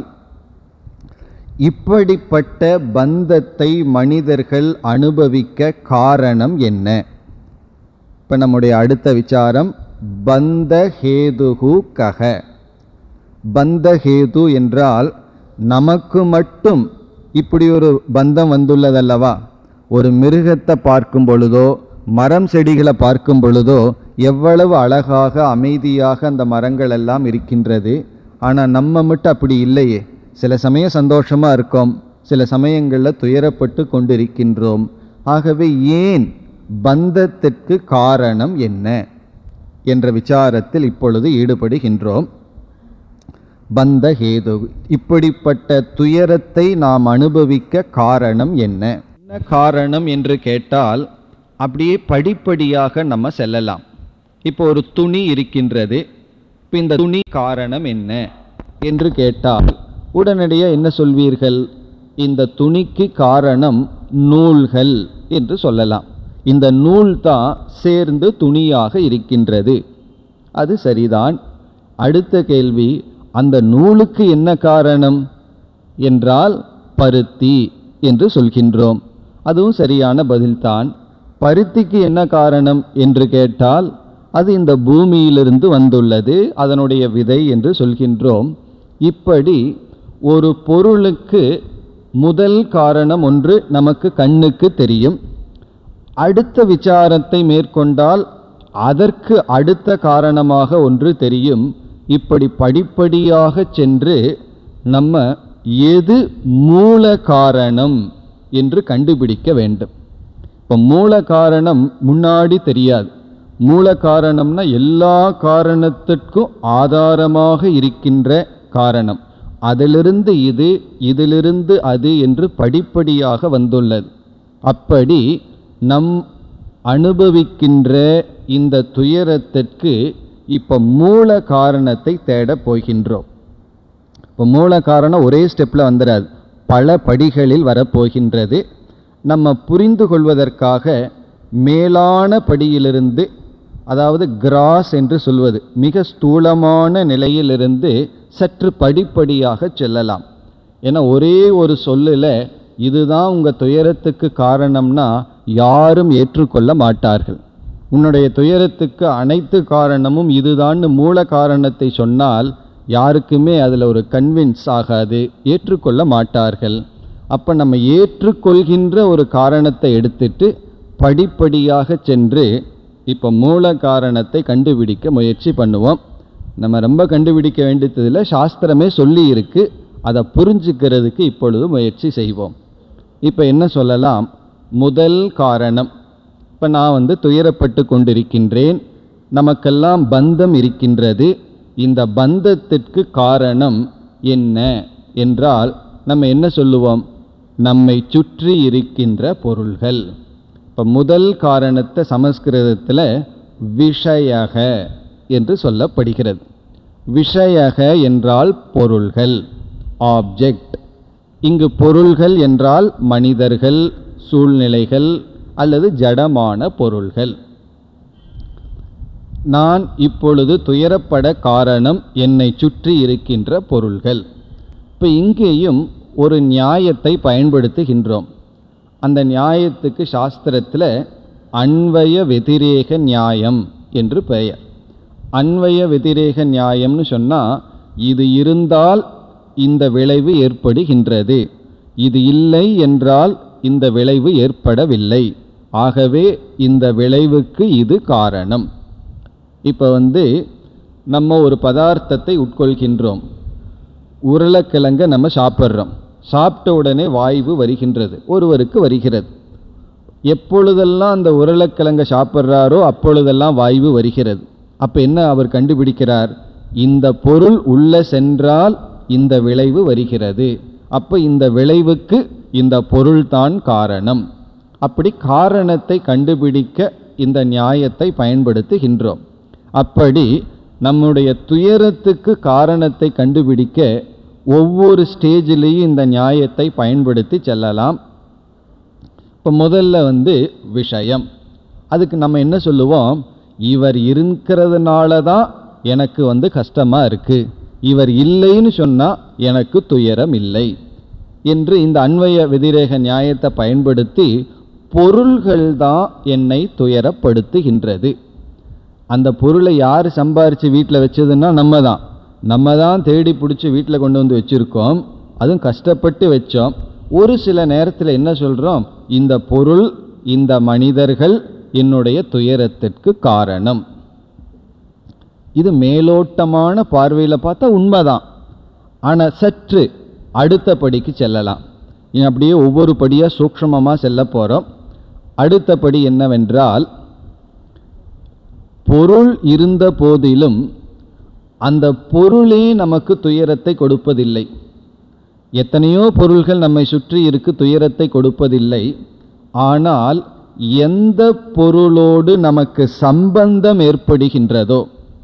Speaker 2: இப்படிப்பட்ட பந்தத்தை மனிதர்கள் அனுபவிக்க காரணம் என்ன இப்போ நம்முடைய அடுத்த விசாரம் பந்த ஹேதுகு கக பந்த ஹேது என்றால் நமக்கு மட்டும் இப்படி ஒரு பந்தம் வந்துள்ளதல்லவா ஒரு மிருகத்தை பார்க்கும் பொழுதோ மரம் செடிகளை பார்க்கும் பொழுதோ எவ்வளவு அழகாக அமைதியாக அந்த மரங்கள் எல்லாம் இருக்கின்றது ஆனால் நம்ம மட்டும் அப்படி இல்லையே சில சமயம் சந்தோஷமாக இருக்கோம் சில சமயங்களில் துயரப்பட்டு கொண்டிருக்கின்றோம் ஆகவே ஏன் பந்தத்திற்கு காரணம் என்ன என்ற விசாரத்தில் இப்பொழுது ஈடுபடுகின்றோம் பந்த ஹேது இப்படிப்பட்ட துயரத்தை நாம் அனுபவிக்க காரணம் என்ன என்ன காரணம் என்று கேட்டால் அப்படியே படிப்படியாக நம்ம செல்லலாம் இப்போ ஒரு துணி இருக்கின்றது இப்போ இந்த துணி காரணம் என்ன என்று கேட்டால் உடனடியாக என்ன சொல்வீர்கள் இந்த துணிக்கு காரணம் நூல்கள் என்று சொல்லலாம் இந்த நூல் தான் சேர்ந்து துணியாக இருக்கின்றது அது சரிதான் அடுத்த கேள்வி அந்த நூலுக்கு என்ன காரணம் என்றால் பருத்தி என்று சொல்கின்றோம் அதுவும் சரியான பதில்தான் பருத்திக்கு என்ன காரணம் என்று கேட்டால் அது இந்த பூமியிலிருந்து வந்துள்ளது அதனுடைய விதை என்று சொல்கின்றோம் இப்படி ஒரு பொருளுக்கு முதல் காரணம் ஒன்று நமக்கு கண்ணுக்கு தெரியும் அடுத்த விசாரத்தை மேற்கொண்டால் அதற்கு அடுத்த காரணமாக ஒன்று தெரியும் இப்படி படிப்படியாக சென்று நம்ம எது மூல காரணம் என்று கண்டுபிடிக்க வேண்டும் இப்போ மூல காரணம் முன்னாடி தெரியாது மூல காரணம்னா எல்லா காரணத்திற்கும் ஆதாரமாக இருக்கின்ற காரணம் அதிலிருந்து இது இதிலிருந்து அது என்று படிப்படியாக வந்துள்ளது அப்படி நம் அனுபவிக்கின்ற இந்த துயரத்திற்கு இப்போ மூல காரணத்தை தேடப் போகின்றோம் இப்போ மூல காரணம் ஒரே ஸ்டெப்பில் வந்துடாது பல படிகளில் வரப்போகின்றது நம்ம புரிந்து கொள்வதற்காக மேலான படியிலிருந்து அதாவது கிராஸ் என்று சொல்வது மிக ஸ்தூலமான நிலையிலிருந்து சற்று படிப்படியாக செல்லலாம் ஏன்னா ஒரே ஒரு சொல்லில் இதுதான் உங்கள் துயரத்துக்கு காரணம்னா யாரும் ஏற்றுக்கொள்ள மாட்டார்கள் உன்னுடைய துயரத்துக்கு அனைத்து காரணமும் இதுதான்னு மூல காரணத்தை சொன்னால் யாருக்குமே அதில் ஒரு கன்வின்ஸ் ஆகாது ஏற்றுக்கொள்ள மாட்டார்கள் அப்போ நம்ம ஏற்றுக்கொள்கின்ற ஒரு காரணத்தை எடுத்துட்டு படிப்படியாக சென்று இப்போ மூல காரணத்தை கண்டுபிடிக்க முயற்சி பண்ணுவோம் நம்ம ரொம்ப கண்டுபிடிக்க வேண்டியதில்லை சாஸ்திரமே சொல்லி இருக்கு அதை புரிஞ்சுக்கிறதுக்கு இப்பொழுது முயற்சி செய்வோம் இப்போ என்ன சொல்லலாம் முதல் காரணம் இப்போ நான் வந்து துயரப்பட்டு கொண்டிருக்கின்றேன் நமக்கெல்லாம் பந்தம் இருக்கின்றது இந்த பந்தத்திற்கு காரணம் என்ன என்றால் நம்ம என்ன சொல்லுவோம் நம்மை சுற்றி இருக்கின்ற பொருள்கள் இப்போ முதல் காரணத்தை சமஸ்கிருதத்தில் விஷயக என்று சொல்லப்படுகிறது விஷயக என்றால் பொருள்கள் ஆப்ஜெக்ட் இங்கு பொருள்கள் என்றால் மனிதர்கள் சூழ்நிலைகள் அல்லது ஜடமான பொருள்கள் நான் இப்பொழுது துயரப்பட காரணம் என்னை சுற்றி இருக்கின்ற பொருள்கள் இப்போ இங்கேயும் ஒரு நியாயத்தை பயன்படுத்துகின்றோம் அந்த நியாயத்துக்கு சாஸ்திரத்தில் அன்வய வெதிரேக நியாயம் என்று பெயர் அன்வய வெதிரேக நியாயம்னு சொன்னால் இது இருந்தால் இந்த விளைவு ஏற்படுகின்றது இது இல்லை என்றால் இந்த விளைவு ஏற்படவில்லை ஆகவே இந்த விளைவுக்கு இது காரணம் இப்போ வந்து நம்ம ஒரு பதார்த்தத்தை உட்கொள்கின்றோம் உருளைக்கிழங்க நம்ம சாப்பிட்றோம் சாப்பிட்ட உடனே வாய்வு வருகின்றது ஒருவருக்கு வருகிறது எப்பொழுதெல்லாம் அந்த உருளைக்கிழங்க சாப்பிட்றாரோ அப்பொழுதெல்லாம் வாய்வு வருகிறது அப்போ என்ன அவர் கண்டுபிடிக்கிறார் இந்த பொருள் உள்ள சென்றால் இந்த விளைவு வருகிறது அப்போ இந்த விளைவுக்கு இந்த பொருள்தான் காரணம் அப்படி காரணத்தை கண்டுபிடிக்க இந்த நியாயத்தை பயன்படுத்துகின்றோம் அப்படி நம்முடைய துயரத்துக்கு காரணத்தை கண்டுபிடிக்க ஒவ்வொரு ஸ்டேஜிலையும் இந்த நியாயத்தை பயன்படுத்தி செல்லலாம் இப்போ முதல்ல வந்து விஷயம் அதுக்கு நம்ம என்ன சொல்லுவோம் இவர் இருக்கிறதுனால தான் எனக்கு வந்து கஷ்டமாக இருக்குது இவர் இல்லைன்னு சொன்னால் எனக்கு துயரம் இல்லை என்று இந்த அன்வய விதிரேக நியாயத்தை பயன்படுத்தி பொருள்கள் தான் என்னை துயரப்படுத்துகின்றது அந்த பொருளை யார் சம்பாரித்து வீட்டில் வச்சதுன்னா நம்ம தான் நம்ம தான் தேடி பிடிச்சி வீட்டில் கொண்டு வந்து வச்சுருக்கோம் அதுவும் கஷ்டப்பட்டு வச்சோம் ஒரு சில நேரத்தில் என்ன சொல்கிறோம் இந்த பொருள் இந்த மனிதர்கள் என்னுடைய துயரத்திற்கு காரணம் இது மேலோட்டமான பார்வையில் பார்த்தா உண்மைதான் ஆனால் சற்று அடுத்த படிக்கு செல்லலாம் இனி அப்படியே ஒவ்வொரு படியாக சூக்ஷ்மமாக செல்ல போகிறோம் அடுத்த படி என்னவென்றால் பொருள் இருந்த போதிலும் அந்த பொருளே நமக்கு துயரத்தை கொடுப்பதில்லை எத்தனையோ பொருள்கள் நம்மை சுற்றி இருக்கு துயரத்தை கொடுப்பதில்லை ஆனால் எந்த பொருளோடு நமக்கு சம்பந்தம் ஏற்படுகின்றதோ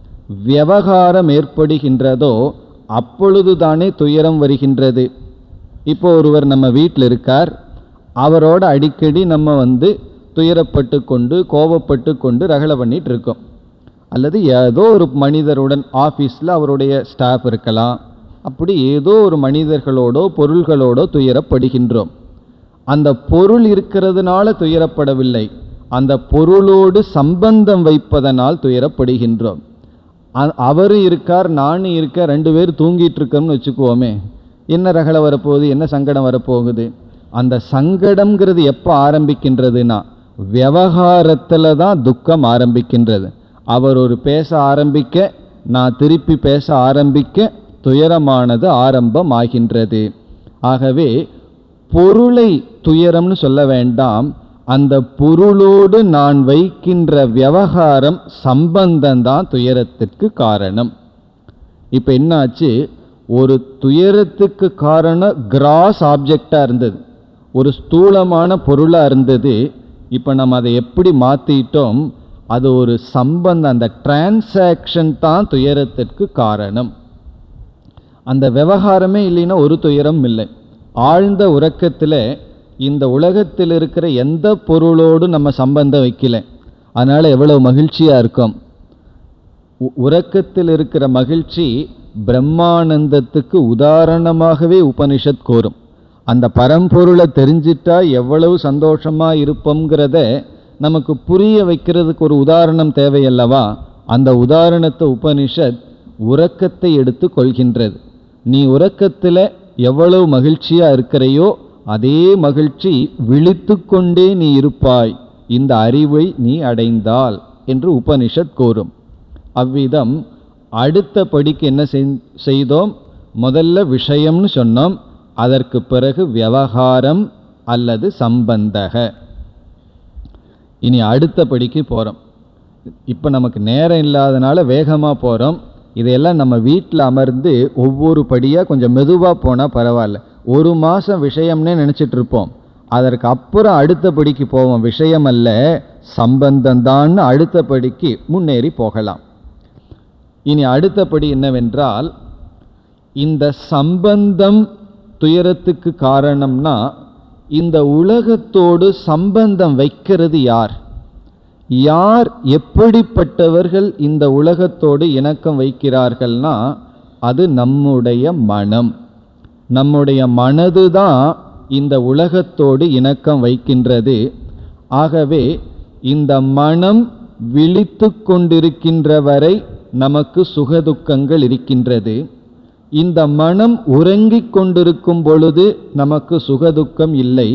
Speaker 2: விவகாரம் ஏற்படுகின்றதோ அப்பொழுதுதானே துயரம் வருகின்றது இப்போ ஒருவர் நம்ம வீட்டில் இருக்கார் அவரோட அடிக்கடி நம்ம வந்து துயரப்பட்டு கொண்டு கோபப்பட்டு கொண்டு ரகலை பண்ணிட்டு இருக்கோம் அல்லது ஏதோ ஒரு மனிதருடன் ஆஃபீஸில் அவருடைய ஸ்டாஃப் இருக்கலாம் அப்படி ஏதோ ஒரு மனிதர்களோடோ பொருள்களோடோ துயரப்படுகின்றோம் அந்த பொருள் இருக்கிறதுனால துயரப்படவில்லை அந்த பொருளோடு சம்பந்தம் வைப்பதனால் துயரப்படுகின்றோம் அ- அவரும் இருக்கார் நானும் இருக்க ரெண்டு பேர் தூங்கிட்டு இருக்கோம்னு வச்சுக்குவோமே என்ன ரகலை வரப்போகுது என்ன சங்கடம் வரப்போகுது அந்த சங்கடம்ங்கிறது எப்போ ஆரம்பிக்கின்றதுன்னா விவகாரத்தில் தான் துக்கம் ஆரம்பிக்கின்றது அவர் ஒரு பேச ஆரம்பிக்க நான் திருப்பி பேச ஆரம்பிக்க துயரமானது ஆரம்பமாகின்றது ஆகவே பொருளை துயரம்னு சொல்ல வேண்டாம் அந்த பொருளோடு நான் வைக்கின்ற விவகாரம் சம்பந்தம்தான் துயரத்திற்கு காரணம் இப்போ என்னாச்சு ஒரு துயரத்துக்கு காரணம் கிராஸ் ஆப்ஜெக்டாக இருந்தது ஒரு ஸ்தூலமான பொருளாக இருந்தது இப்போ நம்ம அதை எப்படி மாற்றிட்டோம் அது ஒரு சம்பந்தம் அந்த டிரான்சாக்ஷன் தான் துயரத்திற்கு காரணம் அந்த விவகாரமே இல்லைன்னா ஒரு துயரம் இல்லை ஆழ்ந்த உறக்கத்தில் இந்த உலகத்தில் இருக்கிற எந்த பொருளோடு நம்ம சம்பந்தம் வைக்கல அதனால் எவ்வளவு மகிழ்ச்சியாக இருக்கும் உ- உறக்கத்தில் இருக்கிற மகிழ்ச்சி பிரம்மானந்தத்துக்கு உதாரணமாகவே உபனிஷத் கூறும் அந்த பரம்பொருளை தெரிஞ்சிட்டா எவ்வளவு சந்தோஷமா இருப்போங்கிறத நமக்கு புரிய வைக்கிறதுக்கு ஒரு உதாரணம் தேவையல்லவா அந்த உதாரணத்தை உபனிஷத் உறக்கத்தை எடுத்து கொள்கின்றது நீ உறக்கத்தில் எவ்வளவு மகிழ்ச்சியா இருக்கிறையோ அதே மகிழ்ச்சி விழித்து கொண்டே நீ இருப்பாய் இந்த அறிவை நீ அடைந்தால் என்று உபனிஷத் கூறும் அவ்விதம் அடுத்த படிக்கு என்ன செய்- செய்தோம் முதல்ல விஷயம்னு சொன்னோம் அதற்கு பிறகு விவகாரம் அல்லது சம்பந்தக இனி அடுத்த படிக்கு போகிறோம் இப்போ நமக்கு நேரம் இல்லாதனால வேகமாக போகிறோம் இதையெல்லாம் நம்ம வீட்டில் அமர்ந்து ஒவ்வொரு படியாக கொஞ்சம் மெதுவாக போனால் பரவாயில்ல ஒரு மாதம் விஷயம்னே நினச்சிட்டு இருப்போம் அதற்கு அப்புறம் அடுத்த படிக்கு போவோம் விஷயம் அல்ல சம்பந்தம்தான்னு அடுத்த படிக்கு முன்னேறி போகலாம் இனி அடுத்தபடி என்னவென்றால் இந்த சம்பந்தம் துயரத்துக்கு காரணம்னா இந்த உலகத்தோடு சம்பந்தம் வைக்கிறது யார் யார் எப்படிப்பட்டவர்கள் இந்த உலகத்தோடு இணக்கம் வைக்கிறார்கள்னா அது நம்முடைய மனம் நம்முடைய மனது தான் இந்த உலகத்தோடு இணக்கம் வைக்கின்றது ஆகவே இந்த மனம் விழித்து கொண்டிருக்கின்ற வரை நமக்கு சுகதுக்கங்கள் இருக்கின்றது இந்த மனம் உறங்கிக் கொண்டிருக்கும் பொழுது நமக்கு சுகதுக்கம் இல்லை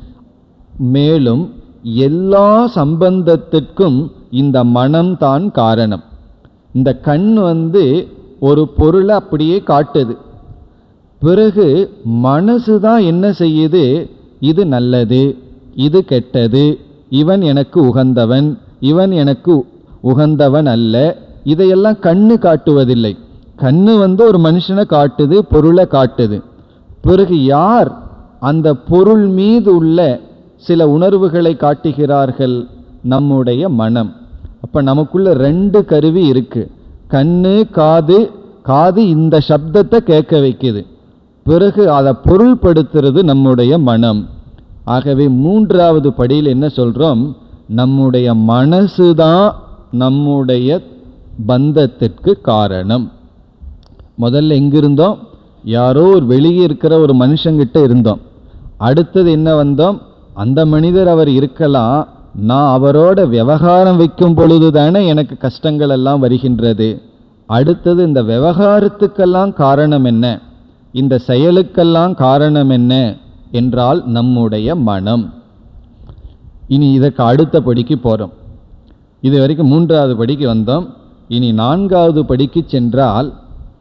Speaker 2: மேலும் எல்லா சம்பந்தத்திற்கும் இந்த மனம்தான் காரணம் இந்த கண் வந்து ஒரு பொருளை அப்படியே காட்டுது பிறகு மனசு தான் என்ன செய்யுது இது நல்லது இது கெட்டது இவன் எனக்கு உகந்தவன் இவன் எனக்கு உகந்தவன் அல்ல இதையெல்லாம் கண்ணு காட்டுவதில்லை கண்ணு வந்து ஒரு மனுஷனை காட்டுது பொருளை காட்டுது பிறகு யார் அந்த பொருள் மீது உள்ள சில உணர்வுகளை காட்டுகிறார்கள் நம்முடைய மனம் அப்ப நமக்குள்ள ரெண்டு கருவி இருக்கு கண்ணு காது காது இந்த சப்தத்தை கேட்க வைக்குது பிறகு அதை பொருள்படுத்துறது நம்முடைய மனம் ஆகவே மூன்றாவது படியில் என்ன சொல்றோம் நம்முடைய மனசு தான் நம்முடைய பந்தத்திற்கு காரணம் முதல்ல எங்கிருந்தோம் யாரோ ஒரு வெளியே இருக்கிற ஒரு மனுஷங்கிட்ட இருந்தோம் அடுத்தது என்ன வந்தோம் அந்த மனிதர் அவர் இருக்கலாம் நான் அவரோட விவகாரம் வைக்கும் பொழுது தானே எனக்கு கஷ்டங்கள் எல்லாம் வருகின்றது அடுத்தது இந்த விவகாரத்துக்கெல்லாம் காரணம் என்ன இந்த செயலுக்கெல்லாம் காரணம் என்ன என்றால் நம்முடைய மனம் இனி இதற்கு அடுத்த படிக்கு போகிறோம் இது வரைக்கும் மூன்றாவது படிக்கு வந்தோம் இனி நான்காவது படிக்கு சென்றால்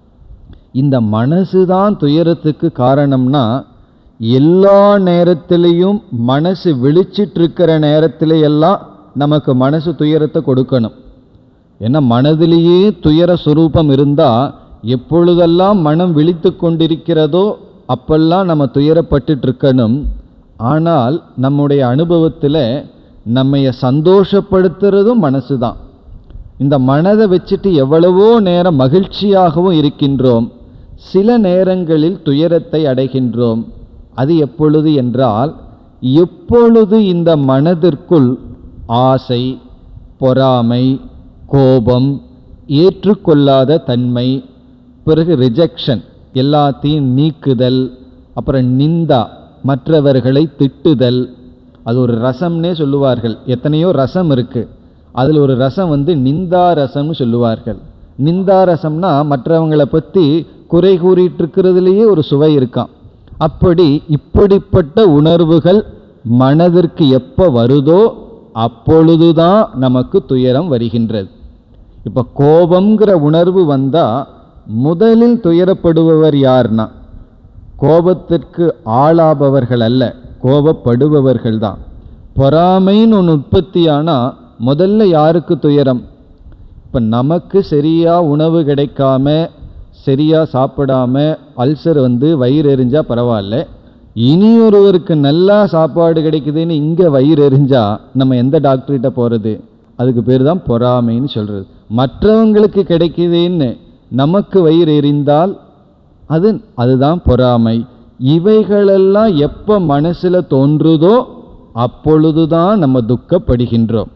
Speaker 2: இந்த மனசு தான் துயரத்துக்கு காரணம்னா எல்லா நேரத்திலையும் மனசு விழிச்சிட்டு இருக்கிற நேரத்தில எல்லாம் நமக்கு மனசு துயரத்தை கொடுக்கணும் ஏன்னா மனதிலேயே துயர சுரூபம் இருந்தால் எப்பொழுதெல்லாம் மனம் விழித்து கொண்டிருக்கிறதோ அப்பெல்லாம் நம்ம துயரப்பட்டுட்டு இருக்கணும் ஆனால் நம்முடைய அனுபவத்தில் நம்மைய சந்தோஷப்படுத்துறதும் மனசு தான் இந்த மனதை வச்சுட்டு எவ்வளவோ நேரம் மகிழ்ச்சியாகவும் இருக்கின்றோம் சில நேரங்களில் துயரத்தை அடைகின்றோம் அது எப்பொழுது என்றால் எப்பொழுது இந்த மனதிற்குள் ஆசை பொறாமை கோபம் ஏற்றுக்கொள்ளாத தன்மை பிறகு ரிஜெக்ஷன் எல்லாத்தையும் நீக்குதல் அப்புறம் நிந்தா மற்றவர்களை திட்டுதல் அது ஒரு ரசம்னே சொல்லுவார்கள் எத்தனையோ ரசம் இருக்கு அதில் ஒரு ரசம் வந்து நிந்தா ரசம்னு சொல்லுவார்கள் நிந்தா ரசம்னா மற்றவங்களை பற்றி குறை கூறிட்டு இருக்கிறதுலேயே ஒரு சுவை இருக்காம் அப்படி இப்படிப்பட்ட உணர்வுகள் மனதிற்கு எப்போ வருதோ அப்பொழுதுதான் நமக்கு துயரம் வருகின்றது இப்போ கோபம்ங்கிற உணர்வு வந்தால் முதலில் துயரப்படுபவர் யார்னா கோபத்திற்கு ஆளாபவர்கள் அல்ல கோபப்படுபவர்கள் தான் பொறாமைன்னு ஒன்று உற்பத்தியானால் முதல்ல யாருக்கு துயரம் இப்போ நமக்கு சரியாக உணவு கிடைக்காம சரியாக சாப்பிடாம அல்சர் வந்து வயிறு எரிஞ்சா பரவாயில்ல இனி ஒருவருக்கு நல்லா சாப்பாடு கிடைக்குதுன்னு இங்கே வயிறு எரிஞ்சா நம்ம எந்த டாக்டர்கிட்ட போகிறது அதுக்கு பேர் தான் பொறாமைன்னு சொல்கிறது மற்றவங்களுக்கு கிடைக்குதுன்னு நமக்கு வயிறு எரிந்தால் அது அதுதான் பொறாமை இவைகளெல்லாம் எப்போ மனசில் தோன்றுதோ அப்பொழுதுதான் நம்ம துக்கப்படுகின்றோம்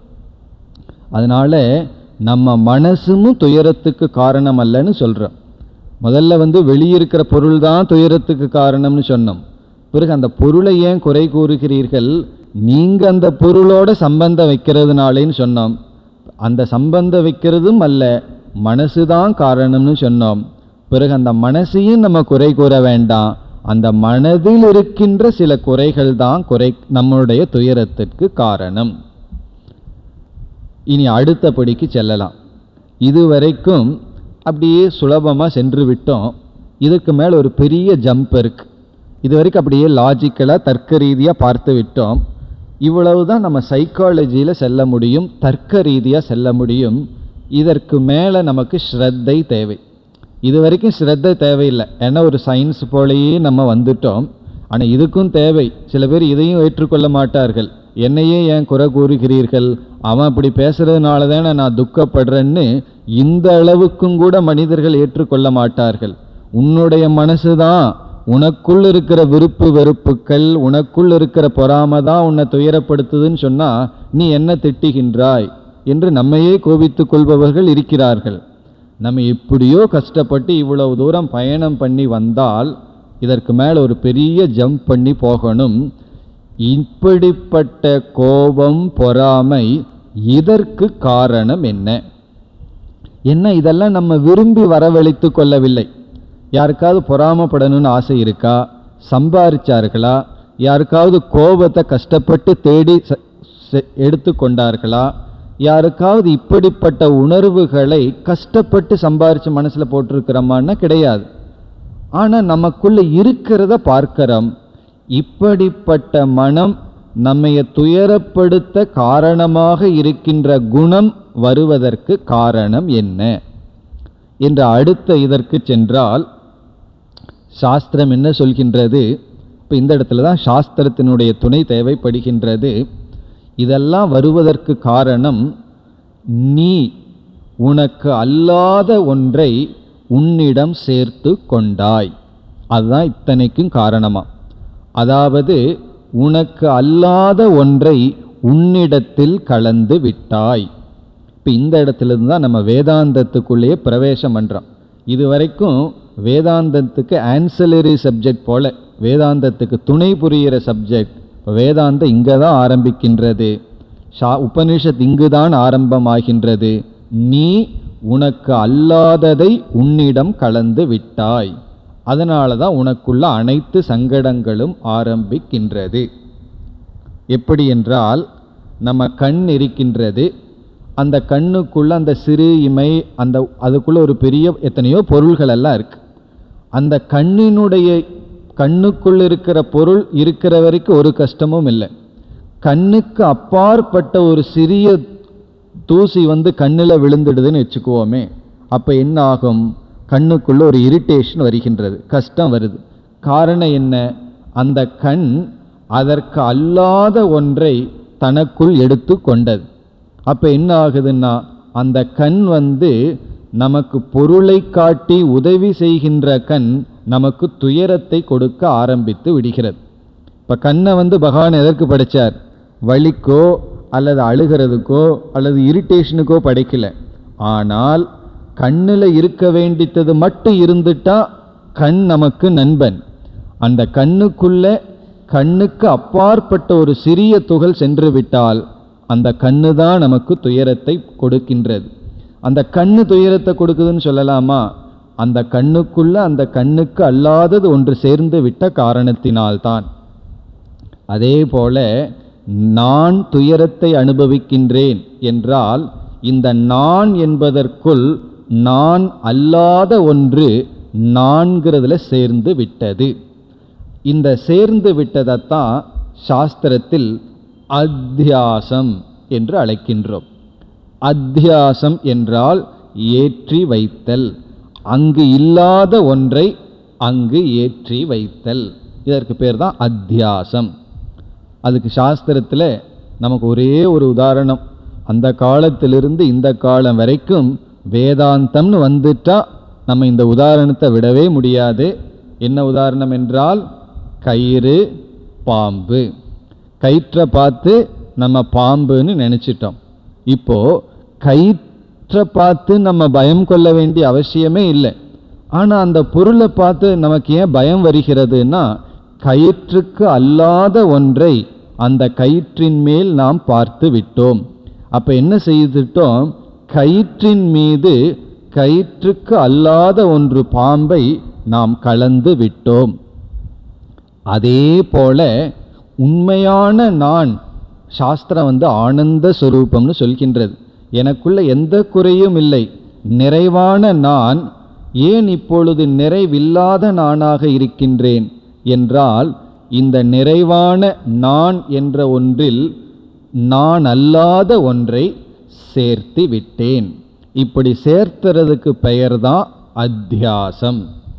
Speaker 2: அதனால நம்ம மனசும் துயரத்துக்கு காரணம் அல்லன்னு சொல்கிறோம் முதல்ல வந்து வெளியிருக்கிற பொருள் தான் துயரத்துக்கு காரணம்னு சொன்னோம் பிறகு அந்த பொருளை ஏன் குறை கூறுகிறீர்கள் நீங்கள் அந்த பொருளோட சம்பந்தம் வைக்கிறதுனாலேன்னு சொன்னோம் அந்த சம்பந்தம் வைக்கிறதும் அல்ல மனசு தான் காரணம்னு சொன்னோம் பிறகு அந்த மனசையும் நம்ம குறை கூற வேண்டாம் அந்த மனதில் இருக்கின்ற சில குறைகள் தான் குறை நம்முடைய துயரத்திற்கு காரணம் இனி அடுத்த படிக்கு செல்லலாம் இதுவரைக்கும் அப்படியே சுலபமாக சென்று விட்டோம் இதுக்கு மேலே ஒரு பெரிய ஜம்ப் இருக்கு இது வரைக்கும் அப்படியே லாஜிக்கலாக தர்க்க ரீதியாக பார்த்து விட்டோம் இவ்வளவு தான் நம்ம சைக்காலஜியில் செல்ல முடியும் தர்க்க ரீதியாக செல்ல முடியும் இதற்கு மேலே நமக்கு ஸ்ரத்தை தேவை இது வரைக்கும் ஸ்ரத்தை தேவையில்லை ஏன்னா ஒரு சயின்ஸ் போலேயே நம்ம வந்துட்டோம் ஆனால் இதுக்கும் தேவை சில பேர் இதையும் ஏற்றுக்கொள்ள மாட்டார்கள் என்னையே ஏன் குறை கூறுகிறீர்கள் அவன் அப்படி பேசுறதுனால தானே நான் துக்கப்படுறேன்னு இந்த அளவுக்கும் கூட மனிதர்கள் ஏற்றுக்கொள்ள மாட்டார்கள் உன்னுடைய மனசு தான் உனக்குள் இருக்கிற விருப்பு வெறுப்புக்கள் உனக்குள் இருக்கிற பொறாமை தான் உன்னை துயரப்படுத்துதுன்னு சொன்னா நீ என்ன திட்டுகின்றாய் என்று நம்மையே கோபித்துக் கொள்பவர்கள் இருக்கிறார்கள் நம்ம எப்படியோ கஷ்டப்பட்டு இவ்வளவு தூரம் பயணம் பண்ணி வந்தால் இதற்கு மேலே ஒரு பெரிய ஜம்ப் பண்ணி போகணும் இப்படிப்பட்ட கோபம் பொறாமை இதற்கு காரணம் என்ன என்ன இதெல்லாம் நம்ம விரும்பி வரவழைத்து கொள்ளவில்லை யாருக்காவது பொறாமப்படணும்னு ஆசை இருக்கா சம்பாரிச்சார்களா யாருக்காவது கோபத்தை கஷ்டப்பட்டு தேடி ச- செ- எடுத்துக்கொண்டார்களா யாருக்காவது இப்படிப்பட்ட உணர்வுகளை கஷ்டப்பட்டு சம்பாரிச்சு மனசுல போட்டிருக்கிறோமான்னா கிடையாது ஆனா நமக்குள்ள இருக்கிறத பார்க்கிறோம் இப்படிப்பட்ட மனம் நம்மைய துயரப்படுத்த காரணமாக இருக்கின்ற குணம் வருவதற்கு காரணம் என்ன என்ற அடுத்த இதற்கு சென்றால் சாஸ்திரம் என்ன சொல்கின்றது இப்போ இந்த இடத்துல தான் சாஸ்திரத்தினுடைய துணை தேவைப்படுகின்றது இதெல்லாம் வருவதற்கு காரணம் நீ உனக்கு அல்லாத ஒன்றை உன்னிடம் சேர்த்து கொண்டாய் அதுதான் இத்தனைக்கும் காரணமா அதாவது உனக்கு அல்லாத ஒன்றை உன்னிடத்தில் கலந்து விட்டாய் இப்போ இந்த இடத்துல இருந்து தான் நம்ம வேதாந்தத்துக்குள்ளேயே பிரவேசம் பண்ணுறோம் இது வரைக்கும் வேதாந்தத்துக்கு ஆன்சலரி சப்ஜெக்ட் போல வேதாந்தத்துக்கு துணை புரிகிற சப்ஜெக்ட் இப்போ வேதாந்தம் இங்கே தான் ஆரம்பிக்கின்றது ஷா உபனிஷத் இங்கு தான் ஆரம்பமாகின்றது நீ உனக்கு அல்லாததை உன்னிடம் கலந்து விட்டாய் அதனால தான் உனக்குள்ள அனைத்து சங்கடங்களும் ஆரம்பிக்கின்றது எப்படி என்றால் நம்ம கண் இருக்கின்றது அந்த கண்ணுக்குள்ள அந்த சிறு இமை அந்த அதுக்குள்ள ஒரு பெரிய எத்தனையோ பொருள்கள் எல்லாம் இருக்கு அந்த கண்ணினுடைய கண்ணுக்குள்ள இருக்கிற பொருள் இருக்கிற வரைக்கும் ஒரு கஷ்டமும் இல்லை கண்ணுக்கு அப்பாற்பட்ட ஒரு சிறிய தூசி வந்து கண்ணில் விழுந்துடுதுன்னு வச்சுக்குவோமே அப்போ என்ன ஆகும் கண்ணுக்குள்ள ஒரு இரிட்டேஷன் வருகின்றது கஷ்டம் வருது காரணம் என்ன அந்த கண் அதற்கு அல்லாத ஒன்றை தனக்குள் எடுத்து கொண்டது அப்போ என்ன ஆகுதுன்னா அந்த கண் வந்து நமக்கு பொருளை காட்டி உதவி செய்கின்ற கண் நமக்கு துயரத்தை கொடுக்க ஆரம்பித்து விடுகிறது இப்போ கண்ணை வந்து பகவான் எதற்கு படைச்சார் வலிக்கோ அல்லது அழுகிறதுக்கோ அல்லது இரிட்டேஷனுக்கோ படைக்கல ஆனால் கண்ணில் இருக்க வேண்டித்தது மட்டும் இருந்துட்டா கண் நமக்கு நண்பன் அந்த கண்ணுக்குள்ள கண்ணுக்கு அப்பாற்பட்ட ஒரு சிறிய துகள் சென்று விட்டால் அந்த கண்ணு தான் நமக்கு துயரத்தை கொடுக்கின்றது அந்த கண்ணு துயரத்தை கொடுக்குதுன்னு சொல்லலாமா அந்த கண்ணுக்குள்ள அந்த கண்ணுக்கு அல்லாதது ஒன்று சேர்ந்து விட்ட காரணத்தினால்தான் அதே போல நான் துயரத்தை அனுபவிக்கின்றேன் என்றால் இந்த நான் என்பதற்குள் நான் அல்லாத ஒன்று நான்கிறதுல சேர்ந்து விட்டது இந்த சேர்ந்து விட்டதைத்தான் சாஸ்திரத்தில் அத்தியாசம் என்று அழைக்கின்றோம் அத்தியாசம் என்றால் ஏற்றி வைத்தல் அங்கு இல்லாத ஒன்றை அங்கு ஏற்றி வைத்தல் இதற்கு பேர் தான் அத்தியாசம் அதுக்கு சாஸ்திரத்தில் நமக்கு ஒரே ஒரு உதாரணம் அந்த காலத்திலிருந்து இந்த காலம் வரைக்கும் வேதாந்தம்னு வந்துட்டா நம்ம இந்த உதாரணத்தை விடவே முடியாது என்ன உதாரணம் என்றால் கயிறு பாம்பு கயிற்றை பார்த்து நம்ம பாம்புன்னு நினச்சிட்டோம் இப்போ கயிற்றை பார்த்து நம்ம பயம் கொள்ள வேண்டிய அவசியமே இல்லை ஆனால் அந்த பொருளை பார்த்து நமக்கு ஏன் பயம் வருகிறதுன்னா கயிற்றுக்கு அல்லாத ஒன்றை அந்த கயிற்றின் மேல் நாம் பார்த்து விட்டோம் அப்ப என்ன செய்துட்டோம் கயிற்றின் மீது கயிற்றுக்கு அல்லாத ஒன்று பாம்பை நாம் கலந்து விட்டோம் அதே போல உண்மையான நான் சாஸ்திரம் வந்து ஆனந்த ஸ்வரூபம்னு சொல்கின்றது எனக்குள்ள எந்த குறையும் இல்லை நிறைவான நான் ஏன் இப்பொழுது நிறைவில்லாத நானாக இருக்கின்றேன் என்றால் இந்த நிறைவான நான் என்ற ஒன்றில் நான் அல்லாத ஒன்றை சேர்த்து விட்டேன் இப்படி சேர்த்துறதுக்கு பெயர்தான் அத்தியாசம்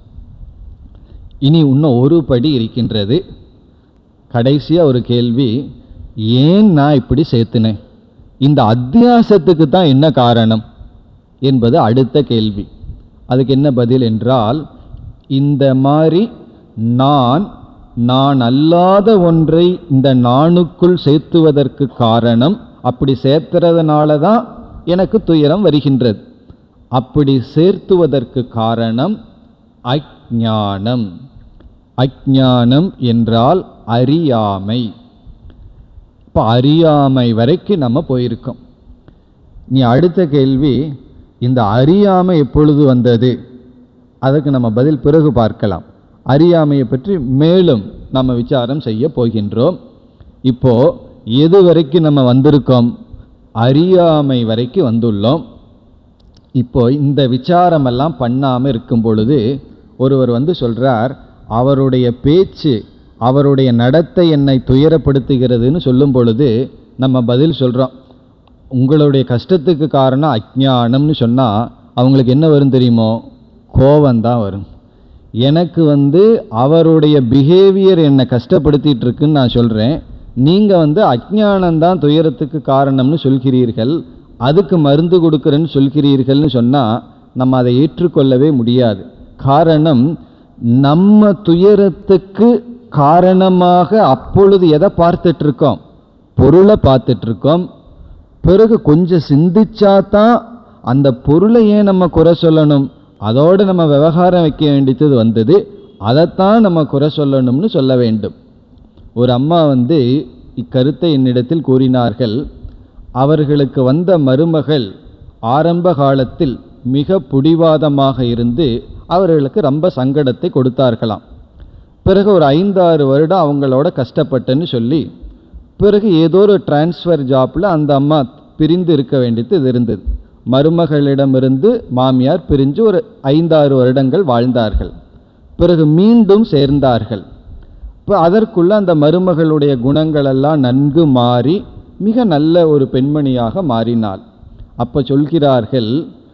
Speaker 2: இனி இன்னும் ஒரு படி இருக்கின்றது கடைசியாக ஒரு கேள்வி ஏன் நான் இப்படி சேர்த்துனேன் இந்த அத்தியாசத்துக்கு தான் என்ன காரணம் என்பது அடுத்த கேள்வி அதுக்கு என்ன பதில் என்றால் இந்த மாதிரி நான் நான் அல்லாத ஒன்றை இந்த நானுக்குள் சேர்த்துவதற்கு காரணம் அப்படி சேர்த்துறதுனால தான் எனக்கு துயரம் வருகின்றது அப்படி சேர்த்துவதற்கு காரணம் அஞ்ஞானம் அஞ்ஞானம் என்றால் அறியாமை இப்போ அறியாமை வரைக்கும் நம்ம போயிருக்கோம் நீ அடுத்த கேள்வி இந்த அறியாமை எப்பொழுது வந்தது அதற்கு நம்ம பதில் பிறகு பார்க்கலாம் அறியாமையை பற்றி மேலும் நம்ம விசாரம் செய்ய போகின்றோம் இப்போ எது வரைக்கும் நம்ம வந்திருக்கோம் அறியாமை வரைக்கும் வந்துள்ளோம் இப்போ இந்த விசாரமெல்லாம் பண்ணாமல் இருக்கும் பொழுது ஒருவர் வந்து சொல்றார் அவருடைய பேச்சு அவருடைய நடத்தை என்னை துயரப்படுத்துகிறதுன்னு சொல்லும் பொழுது நம்ம பதில் சொல்கிறோம் உங்களுடைய கஷ்டத்துக்கு காரணம் அஜ்ஞானம்னு சொன்னால் அவங்களுக்கு என்ன வரும் தெரியுமோ கோவம்தான் வரும் எனக்கு வந்து அவருடைய பிஹேவியர் என்னை கஷ்டப்படுத்திட்டு இருக்குன்னு நான் சொல்கிறேன் நீங்கள் வந்து அஜ்ஞானம்தான் துயரத்துக்கு காரணம்னு சொல்கிறீர்கள் அதுக்கு மருந்து கொடுக்குறேன்னு சொல்கிறீர்கள்னு சொன்னால் நம்ம அதை ஏற்றுக்கொள்ளவே முடியாது காரணம் நம்ம துயரத்துக்கு காரணமாக அப்பொழுது எதை பார்த்துட்டு இருக்கோம் பொருளை பார்த்துட்டு இருக்கோம் பிறகு கொஞ்சம் சிந்திச்சா தான் அந்த பொருளை ஏன் நம்ம குறை சொல்லணும் அதோடு நம்ம விவகாரம் வைக்க வேண்டியது வந்தது அதைத்தான் நம்ம குறை சொல்லணும்னு சொல்ல வேண்டும் ஒரு அம்மா வந்து இக்கருத்தை என்னிடத்தில் கூறினார்கள் அவர்களுக்கு வந்த மருமகள் ஆரம்ப காலத்தில் மிக புடிவாதமாக இருந்து அவர்களுக்கு ரொம்ப சங்கடத்தை கொடுத்தார்களாம் பிறகு ஒரு ஐந்தாறு வருடம் அவங்களோட கஷ்டப்பட்டேன்னு சொல்லி பிறகு ஏதோ ஒரு டிரான்ஸ்ஃபர் ஜாப்பில் அந்த அம்மா பிரிந்து இருக்க வேண்டியது இது இருந்தது மருமகளிடமிருந்து மாமியார் பிரிஞ்சு ஒரு ஐந்தாறு வருடங்கள் வாழ்ந்தார்கள் பிறகு மீண்டும் சேர்ந்தார்கள் இப்போ அதற்குள்ள அந்த மருமகளுடைய குணங்களெல்லாம் நன்கு மாறி மிக நல்ல ஒரு பெண்மணியாக மாறினாள் அப்போ சொல்கிறார்கள்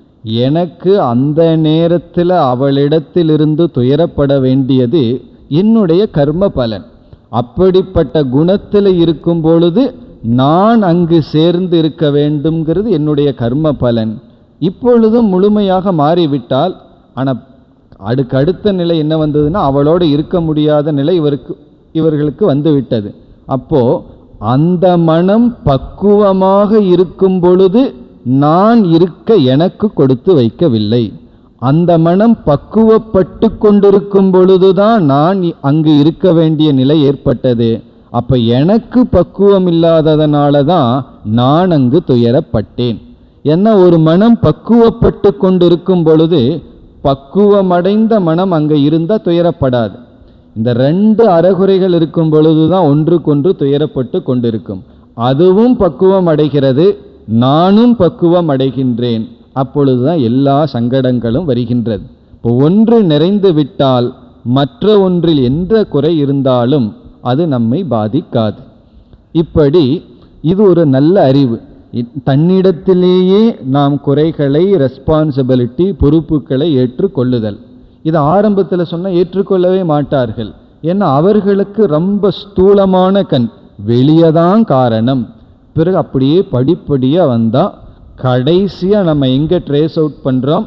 Speaker 2: எனக்கு அந்த நேரத்தில் அவளிடத்திலிருந்து துயரப்பட வேண்டியது என்னுடைய கர்ம பலன் அப்படிப்பட்ட குணத்தில் இருக்கும் பொழுது நான் அங்கு சேர்ந்து இருக்க வேண்டும்ங்கிறது என்னுடைய கர்ம பலன் இப்பொழுதும் முழுமையாக மாறிவிட்டால் ஆனால் அதுக்கு அடுத்த நிலை என்ன வந்ததுன்னா அவளோடு இருக்க முடியாத நிலை இவருக்கு இவர்களுக்கு வந்து விட்டது அப்போ அந்த மனம் பக்குவமாக இருக்கும் பொழுது நான் இருக்க எனக்கு கொடுத்து வைக்கவில்லை அந்த மனம் பக்குவப்பட்டு கொண்டிருக்கும் பொழுதுதான் நான் இ- அங்கு இருக்க வேண்டிய நிலை ஏற்பட்டது அப்ப எனக்கு பக்குவம் இல்லாததனால தான் நான் அங்கு துயரப்பட்டேன் ஏன்னா ஒரு மனம் பக்குவப்பட்டு கொண்டிருக்கும் பொழுது பக்குவமடைந்த மனம் அங்கே இருந்தால் துயரப்படாது இந்த ரெண்டு அறகுறைகள் இருக்கும் பொழுதுதான் ஒன்றுக்கொன்று துயரப்பட்டு கொண்டிருக்கும் அதுவும் பக்குவம் அடைகிறது நானும் பக்குவம் அடைகின்றேன் அப்பொழுதுதான் எல்லா சங்கடங்களும் வருகின்றது இப்போ ஒன்று நிறைந்து விட்டால் மற்ற ஒன்றில் எந்த குறை இருந்தாலும் அது நம்மை பாதிக்காது இப்படி இது ஒரு நல்ல அறிவு இ- தன்னிடத்திலேயே நாம் குறைகளை ரெஸ்பான்சிபிலிட்டி பொறுப்புகளை ஏற்றுக்கொள்ளுதல் இது ஆரம்பத்தில் சொன்னால் ஏற்றுக்கொள்ளவே மாட்டார்கள் ஏன்னா அவர்களுக்கு ரொம்ப ஸ்தூலமான கண் வெளியே தான் காரணம் பிறகு அப்படியே படிப்படியாக வந்தால் கடைசியாக நம்ம எங்கே ட்ரேஸ் அவுட் பண்ணுறோம்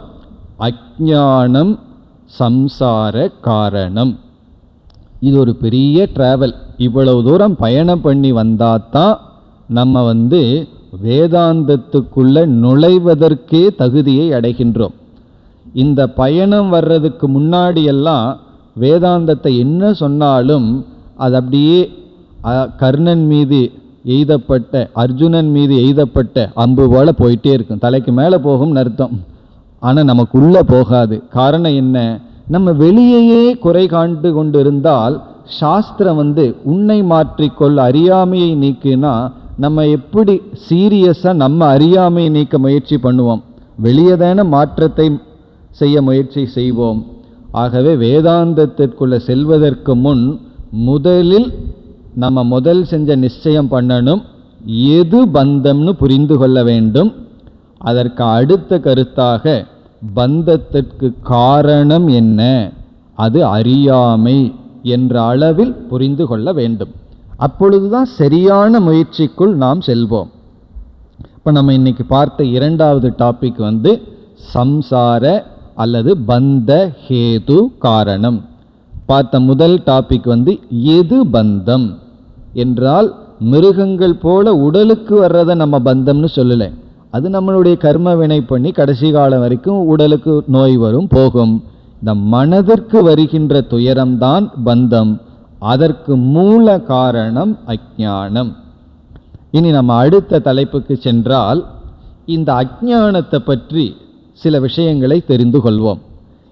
Speaker 2: அஜ்ஞானம் சம்சார காரணம் இது ஒரு பெரிய டிராவல் இவ்வளவு தூரம் பயணம் பண்ணி வந்தாதான் நம்ம வந்து வேதாந்தத்துக்குள்ள நுழைவதற்கே தகுதியை அடைகின்றோம் இந்த பயணம் வர்றதுக்கு முன்னாடியெல்லாம் வேதாந்தத்தை என்ன சொன்னாலும் அது அப்படியே அ, கர்ணன் மீது எய்தப்பட்ட அர்ஜுனன் மீது எய்தப்பட்ட அம்பு போல போயிட்டே இருக்கும் தலைக்கு மேலே போகும்னு அர்த்தம் ஆனால் நமக்குள்ள போகாது காரணம் என்ன நம்ம வெளியேயே குறை காண்டு கொண்டிருந்தால் சாஸ்திரம் வந்து உன்னை மாற்றிக்கொள் அறியாமையை நீக்கினா நம்ம எப்படி சீரியஸாக நம்ம அறியாமையை நீக்க முயற்சி பண்ணுவோம் வெளியே தானே மாற்றத்தை செய்ய முயற்சி செய்வோம் ஆகவே வேதாந்தத்திற்குள்ள செல்வதற்கு முன் முதலில் நம்ம முதல் செஞ்ச நிச்சயம் பண்ணணும் எது பந்தம்னு புரிந்து கொள்ள வேண்டும் அதற்கு அடுத்த கருத்தாக பந்தத்திற்கு காரணம் என்ன அது அறியாமை என்ற அளவில் புரிந்து கொள்ள வேண்டும் அப்பொழுதுதான் சரியான முயற்சிக்குள் நாம் செல்வோம் இப்போ நம்ம இன்னைக்கு பார்த்த இரண்டாவது டாபிக் வந்து சம்சார அல்லது பந்த ஹேது காரணம் பார்த்த முதல் டாபிக் வந்து எது பந்தம் என்றால் மிருகங்கள் போல உடலுக்கு வர்றதை நம்ம பந்தம்னு சொல்லலை அது நம்மளுடைய கர்ம வினை பண்ணி கடைசி காலம் வரைக்கும் உடலுக்கு நோய் வரும் போகும் இந்த மனதிற்கு வருகின்ற துயரம்தான் பந்தம் அதற்கு மூல காரணம் அஜ்ஞானம் இனி நம்ம அடுத்த தலைப்புக்கு சென்றால் இந்த அஜ்ஞானத்தை பற்றி சில விஷயங்களை தெரிந்து கொள்வோம்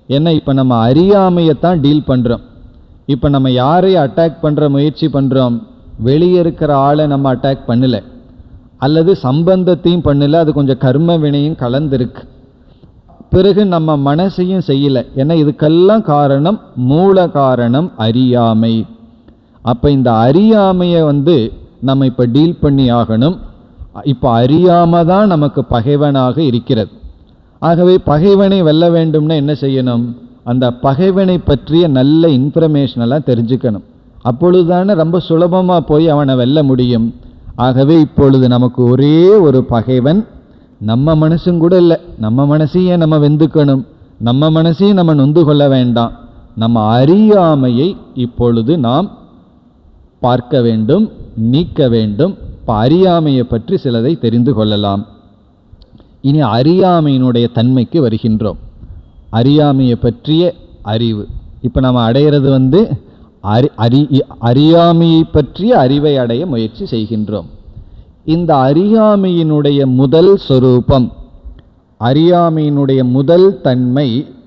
Speaker 2: ஏன்னா இப்போ நம்ம அறியாமையைத்தான் டீல் பண்ணுறோம் இப்போ நம்ம யாரை அட்டாக் பண்ணுற முயற்சி பண்ணுறோம் வெளியே இருக்கிற ஆளை நம்ம அட்டாக் பண்ணல அல்லது சம்பந்தத்தையும் பண்ணல அது கொஞ்சம் கர்ம வினையும் கலந்துருக்கு பிறகு நம்ம மனசையும் செய்யல ஏன்னா இதுக்கெல்லாம் காரணம் மூல காரணம் அறியாமை அப்போ இந்த அறியாமையை வந்து நம்ம இப்போ டீல் பண்ணி ஆகணும் இப்போ அறியாம தான் நமக்கு பகைவனாக இருக்கிறது ஆகவே பகைவனை வெல்ல வேண்டும்னா என்ன செய்யணும் அந்த பகைவனை பற்றிய நல்ல இன்ஃபர்மேஷன் எல்லாம் தெரிஞ்சுக்கணும் அப்பொழுதுதானே ரொம்ப சுலபமாக போய் அவனை வெல்ல முடியும் ஆகவே இப்பொழுது நமக்கு ஒரே ஒரு பகைவன் நம்ம மனசும் கூட இல்லை நம்ம மனசையும் நம்ம வெந்துக்கணும் நம்ம மனசையும் நம்ம நொந்து கொள்ள வேண்டாம் நம்ம அறியாமையை இப்பொழுது நாம் பார்க்க வேண்டும் நீக்க வேண்டும் இப்போ அறியாமையை பற்றி சிலதை தெரிந்து கொள்ளலாம் இனி அறியாமையினுடைய தன்மைக்கு வருகின்றோம் அறியாமையை பற்றிய அறிவு இப்போ நம்ம அடையிறது வந்து அறி அறி அறியாமையை பற்றிய அறிவை அடைய முயற்சி செய்கின்றோம் இந்த அறியாமையினுடைய முதல் சொரூபம் அறியாமையினுடைய முதல் தன்மை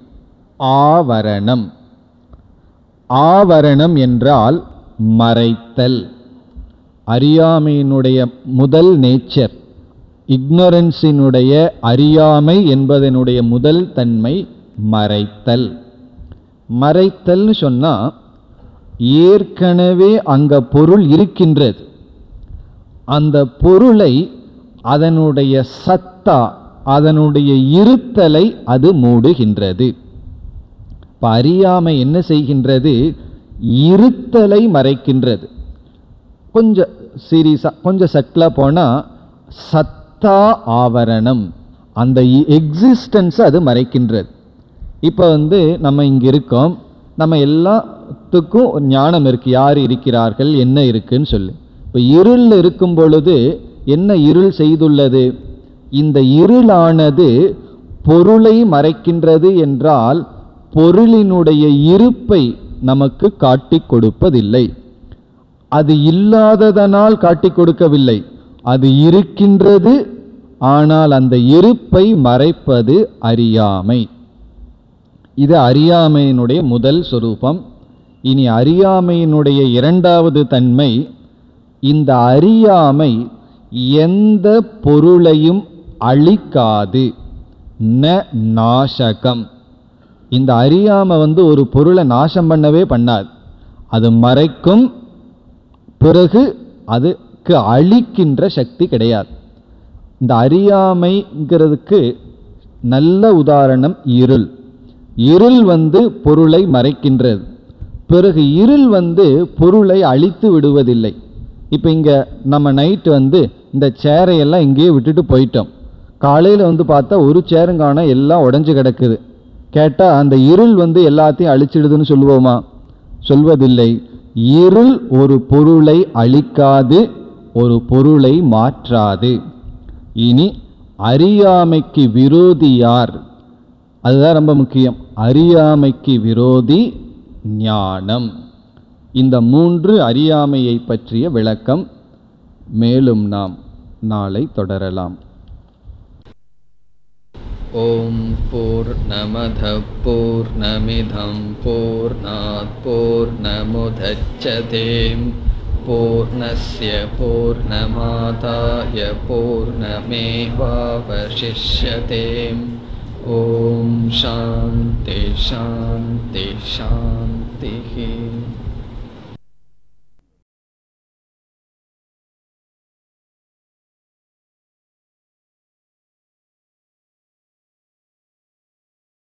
Speaker 2: ஆவரணம் ஆவரணம் என்றால் மறைத்தல் அறியாமையினுடைய முதல் நேச்சர் இக்னரன்ஸினுடைய அறியாமை என்பதனுடைய முதல் தன்மை மறைத்தல் மறைத்தல்னு சொன்னால் ஏற்கனவே அங்க பொருள் இருக்கின்றது அந்த பொருளை அதனுடைய சத்தா அதனுடைய இருத்தலை அது மூடுகின்றது இப்போ அறியாமை என்ன செய்கின்றது இருத்தலை மறைக்கின்றது கொஞ்சம் சீரியஸாக கொஞ்சம் சட்டிலாக போனால் சத்தா ஆவரணம் அந்த எக்ஸிஸ்டன்ஸை அது மறைக்கின்றது இப்போ வந்து நம்ம இங்கே இருக்கோம் நம்ம எல்லாத்துக்கும் ஒரு ஞானம் இருக்கு யார் இருக்கிறார்கள் என்ன இருக்குன்னு சொல்லி இப்போ இருள் இருக்கும் பொழுது என்ன இருள் செய்துள்ளது இந்த இருளானது பொருளை மறைக்கின்றது என்றால் பொருளினுடைய இருப்பை நமக்கு காட்டிக் கொடுப்பதில்லை அது இல்லாததனால் காட்டிக் கொடுக்கவில்லை அது இருக்கின்றது ஆனால் அந்த இருப்பை மறைப்பது அறியாமை இது அறியாமையினுடைய முதல் சொரூபம் இனி அறியாமையினுடைய இரண்டாவது தன்மை இந்த அறியாமை எந்த பொருளையும் அழிக்காது ந நாசகம் இந்த அறியாமை வந்து ஒரு பொருளை நாசம் பண்ணவே பண்ணாது அது மறைக்கும் பிறகு அதுக்கு அழிக்கின்ற சக்தி கிடையாது இந்த அறியாமைங்கிறதுக்கு நல்ல உதாரணம் இருள் இருள் வந்து பொருளை மறைக்கின்றது பிறகு இருள் வந்து பொருளை அழித்து விடுவதில்லை இப்போ இங்கே நம்ம நைட்டு வந்து இந்த சேரையெல்லாம் இங்கேயே விட்டுட்டு போயிட்டோம் காலையில் வந்து பார்த்தா ஒரு சேரும் காணோம் எல்லாம் உடஞ்சி கிடக்குது கேட்டால் அந்த இருள் வந்து எல்லாத்தையும் அழிச்சிடுதுன்னு சொல்லுவோமா சொல்வதில்லை இருள் ஒரு பொருளை அழிக்காது ஒரு பொருளை மாற்றாது இனி அறியாமைக்கு விரோதி யார் அதுதான் ரொம்ப முக்கியம் அறியாமைக்கு விரோதி ஞானம் இந்த மூன்று அறியாமையை பற்றிய விளக்கம் மேலும் நாம் நாளை தொடரலாம்
Speaker 3: ॐ पूर्णमधः पूर्णमिधं पूर्णात् पूर्णमुदच्छते पूर्णस्य पूर्णमादाय पूर्णमेवावशिष्यते ॐ शान्ति शान्ति शान्तिः